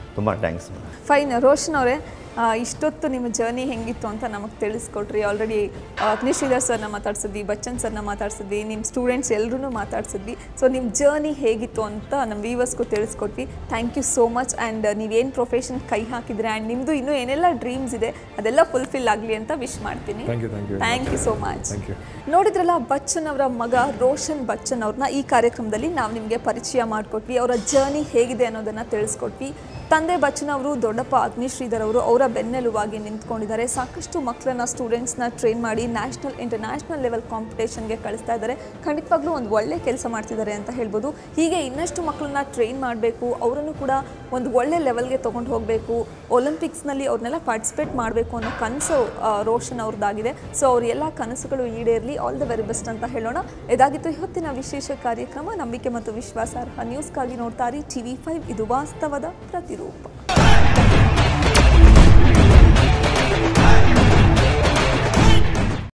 ತುಂಬ ಥ್ಯಾಂಕ್ಸ್ ಫೈನ್ ರೋಷನ್ ಅವರೇ ಆ, ಇಷ್ಟೊತ್ತು ನಿಮ್ಮ ಜರ್ನಿ ಹೆಂಗಿತ್ತು ಅಂತ ನಮಗೆ ತಿಳಿಸ್ಕೊಟ್ರಿ ಆಲ್ರೆಡಿ ಅಗ್ನಿಶ್ರೀಧರ್ ಸರ್ನ ಮಾತಾಡ್ಸಿದ್ವಿ ಬಚ್ಚನ್ ಸರ್ನ ಮಾತಾಡ್ಸಿದ್ವಿ ನಿಮ್ಮ ಸ್ಟೂಡೆಂಟ್ಸ್ ಎಲ್ಲರೂ ಮಾತಾಡ್ಸಿದ್ವಿ ಸೊ ನಿಮ್ಮ ಜರ್ನಿ ಹೇಗಿತ್ತು ಅಂತ ನಮ್ಮ ವೀವರ್ಸ್ಗೂ ತಿಳಿಸ್ಕೊಟ್ವಿ thank you so much and ನೀವೇನು ಪ್ರೊಫೆಷನ್ ಕೈ ಹಾಕಿದ್ರೆ ಆ್ಯಂಡ್ ನಿಮ್ಮದು ಇನ್ನೂ ಏನೆಲ್ಲ ಡ್ರೀಮ್ಸ್ ಇದೆ ಅದೆಲ್ಲ ಫುಲ್ಫಿಲ್ ಆಗಲಿ ಅಂತ ವಿಶ್ ಮಾಡ್ತೀನಿ Thank you, thank you very thank you so much Thank you. ನೋಡಿದ್ರಲ್ಲ ಬಚ್ಚನ್ ಅವರ ಮಗ ರೋಷನ್ ಬಚ್ಚನ್ ಅವ್ರನ್ನ ಈ ಕಾರ್ಯಕ್ರಮದಲ್ಲಿ ನಾವು ನಿಮಗೆ ಪರಿಚಯ ಮಾಡಿಕೊಟ್ವಿ ಅವರ ಜರ್ನಿ ಹೇಗಿದೆ ಅನ್ನೋದನ್ನು ತಿಳಿಸ್ಕೊಟ್ವಿ ತಂದೆ ಬಚ್ಚನ್ ಅವರು ದೊಡ್ಡಪ್ಪ ಅಗ್ನಿಶ್ರೀಧರ್ ಅವರು ಅವರ ಬೆನ್ನೆಲುವಾಗಿ ನಿಂತ್ಕೊಂಡಿದ್ದಾರೆ ಸಾಕಷ್ಟು ಮಕ್ಕಳನ್ನ ಸ್ಟೂಡೆಂಟ್ಸ್ನ ಟ್ರೈನ್ ಮಾಡಿ ನ್ಯಾಷನಲ್ ಇಂಟರ್ನ್ಯಾಷನಲ್ ಲೆವೆಲ್ ಕಾಂಪಿಟೇಷನ್ಗೆ ಕಳಿಸ್ತಾ ಇದ್ದಾರೆ ಖಂಡಿತವಾಗ್ಲೂ ಒಂದು ಒಳ್ಳೆ ಕೆಲಸ ಮಾಡ್ತಿದ್ದಾರೆ ಅಂತ ಹೇಳ್ಬೋದು ಹೀಗೆ ಇನ್ನಷ್ಟು ಮಕ್ಕಳನ್ನ ಟ್ರೈನ್ ಮಾಡಬೇಕು ಅವರನ್ನು ಕೂಡ ಒಂದು ಒಳ್ಳೆ ಲೆವೆಲ್ಗೆ ತೊಗೊಂಡು ಹೋಗಬೇಕು ಒಲಿಂಪಿಕ್ಸ್ನಲ್ಲಿ ಅವ್ರನ್ನೆಲ್ಲ ಪಾರ್ಟಿಸಿಪೇಟ್ ಮಾಡಬೇಕು ಅನ್ನೋ ಕನಸು ಆ, ರೋಷನ್ ಅವ್ರದ್ದಾಗಿದೆ ಸೊ ಅವ್ರ ಎಲ್ಲ ಕನಸುಗಳು ಈಡೇರಲಿ ಆಲ್ ದ ವೆರಿ ಬೆಸ್ಟ್ ಅಂತ ಹೇಳೋಣ ಇದಾಗಿತ್ತು ಇವತ್ತಿನ ವಿಶೇಷ ಕಾರ್ಯಕ್ರಮ ನಂಬಿಕೆ ಮತ್ತು ವಿಶ್ವಾಸಾರ್ಹ ನ್ಯೂಸ್ಗಾಗಿ ನೋಡ್ತಾರೆ ಟಿವಿ ಫೈವ್ ಇದು ವಾಸ್ತವದ ಪ್ರತಿರೂಪ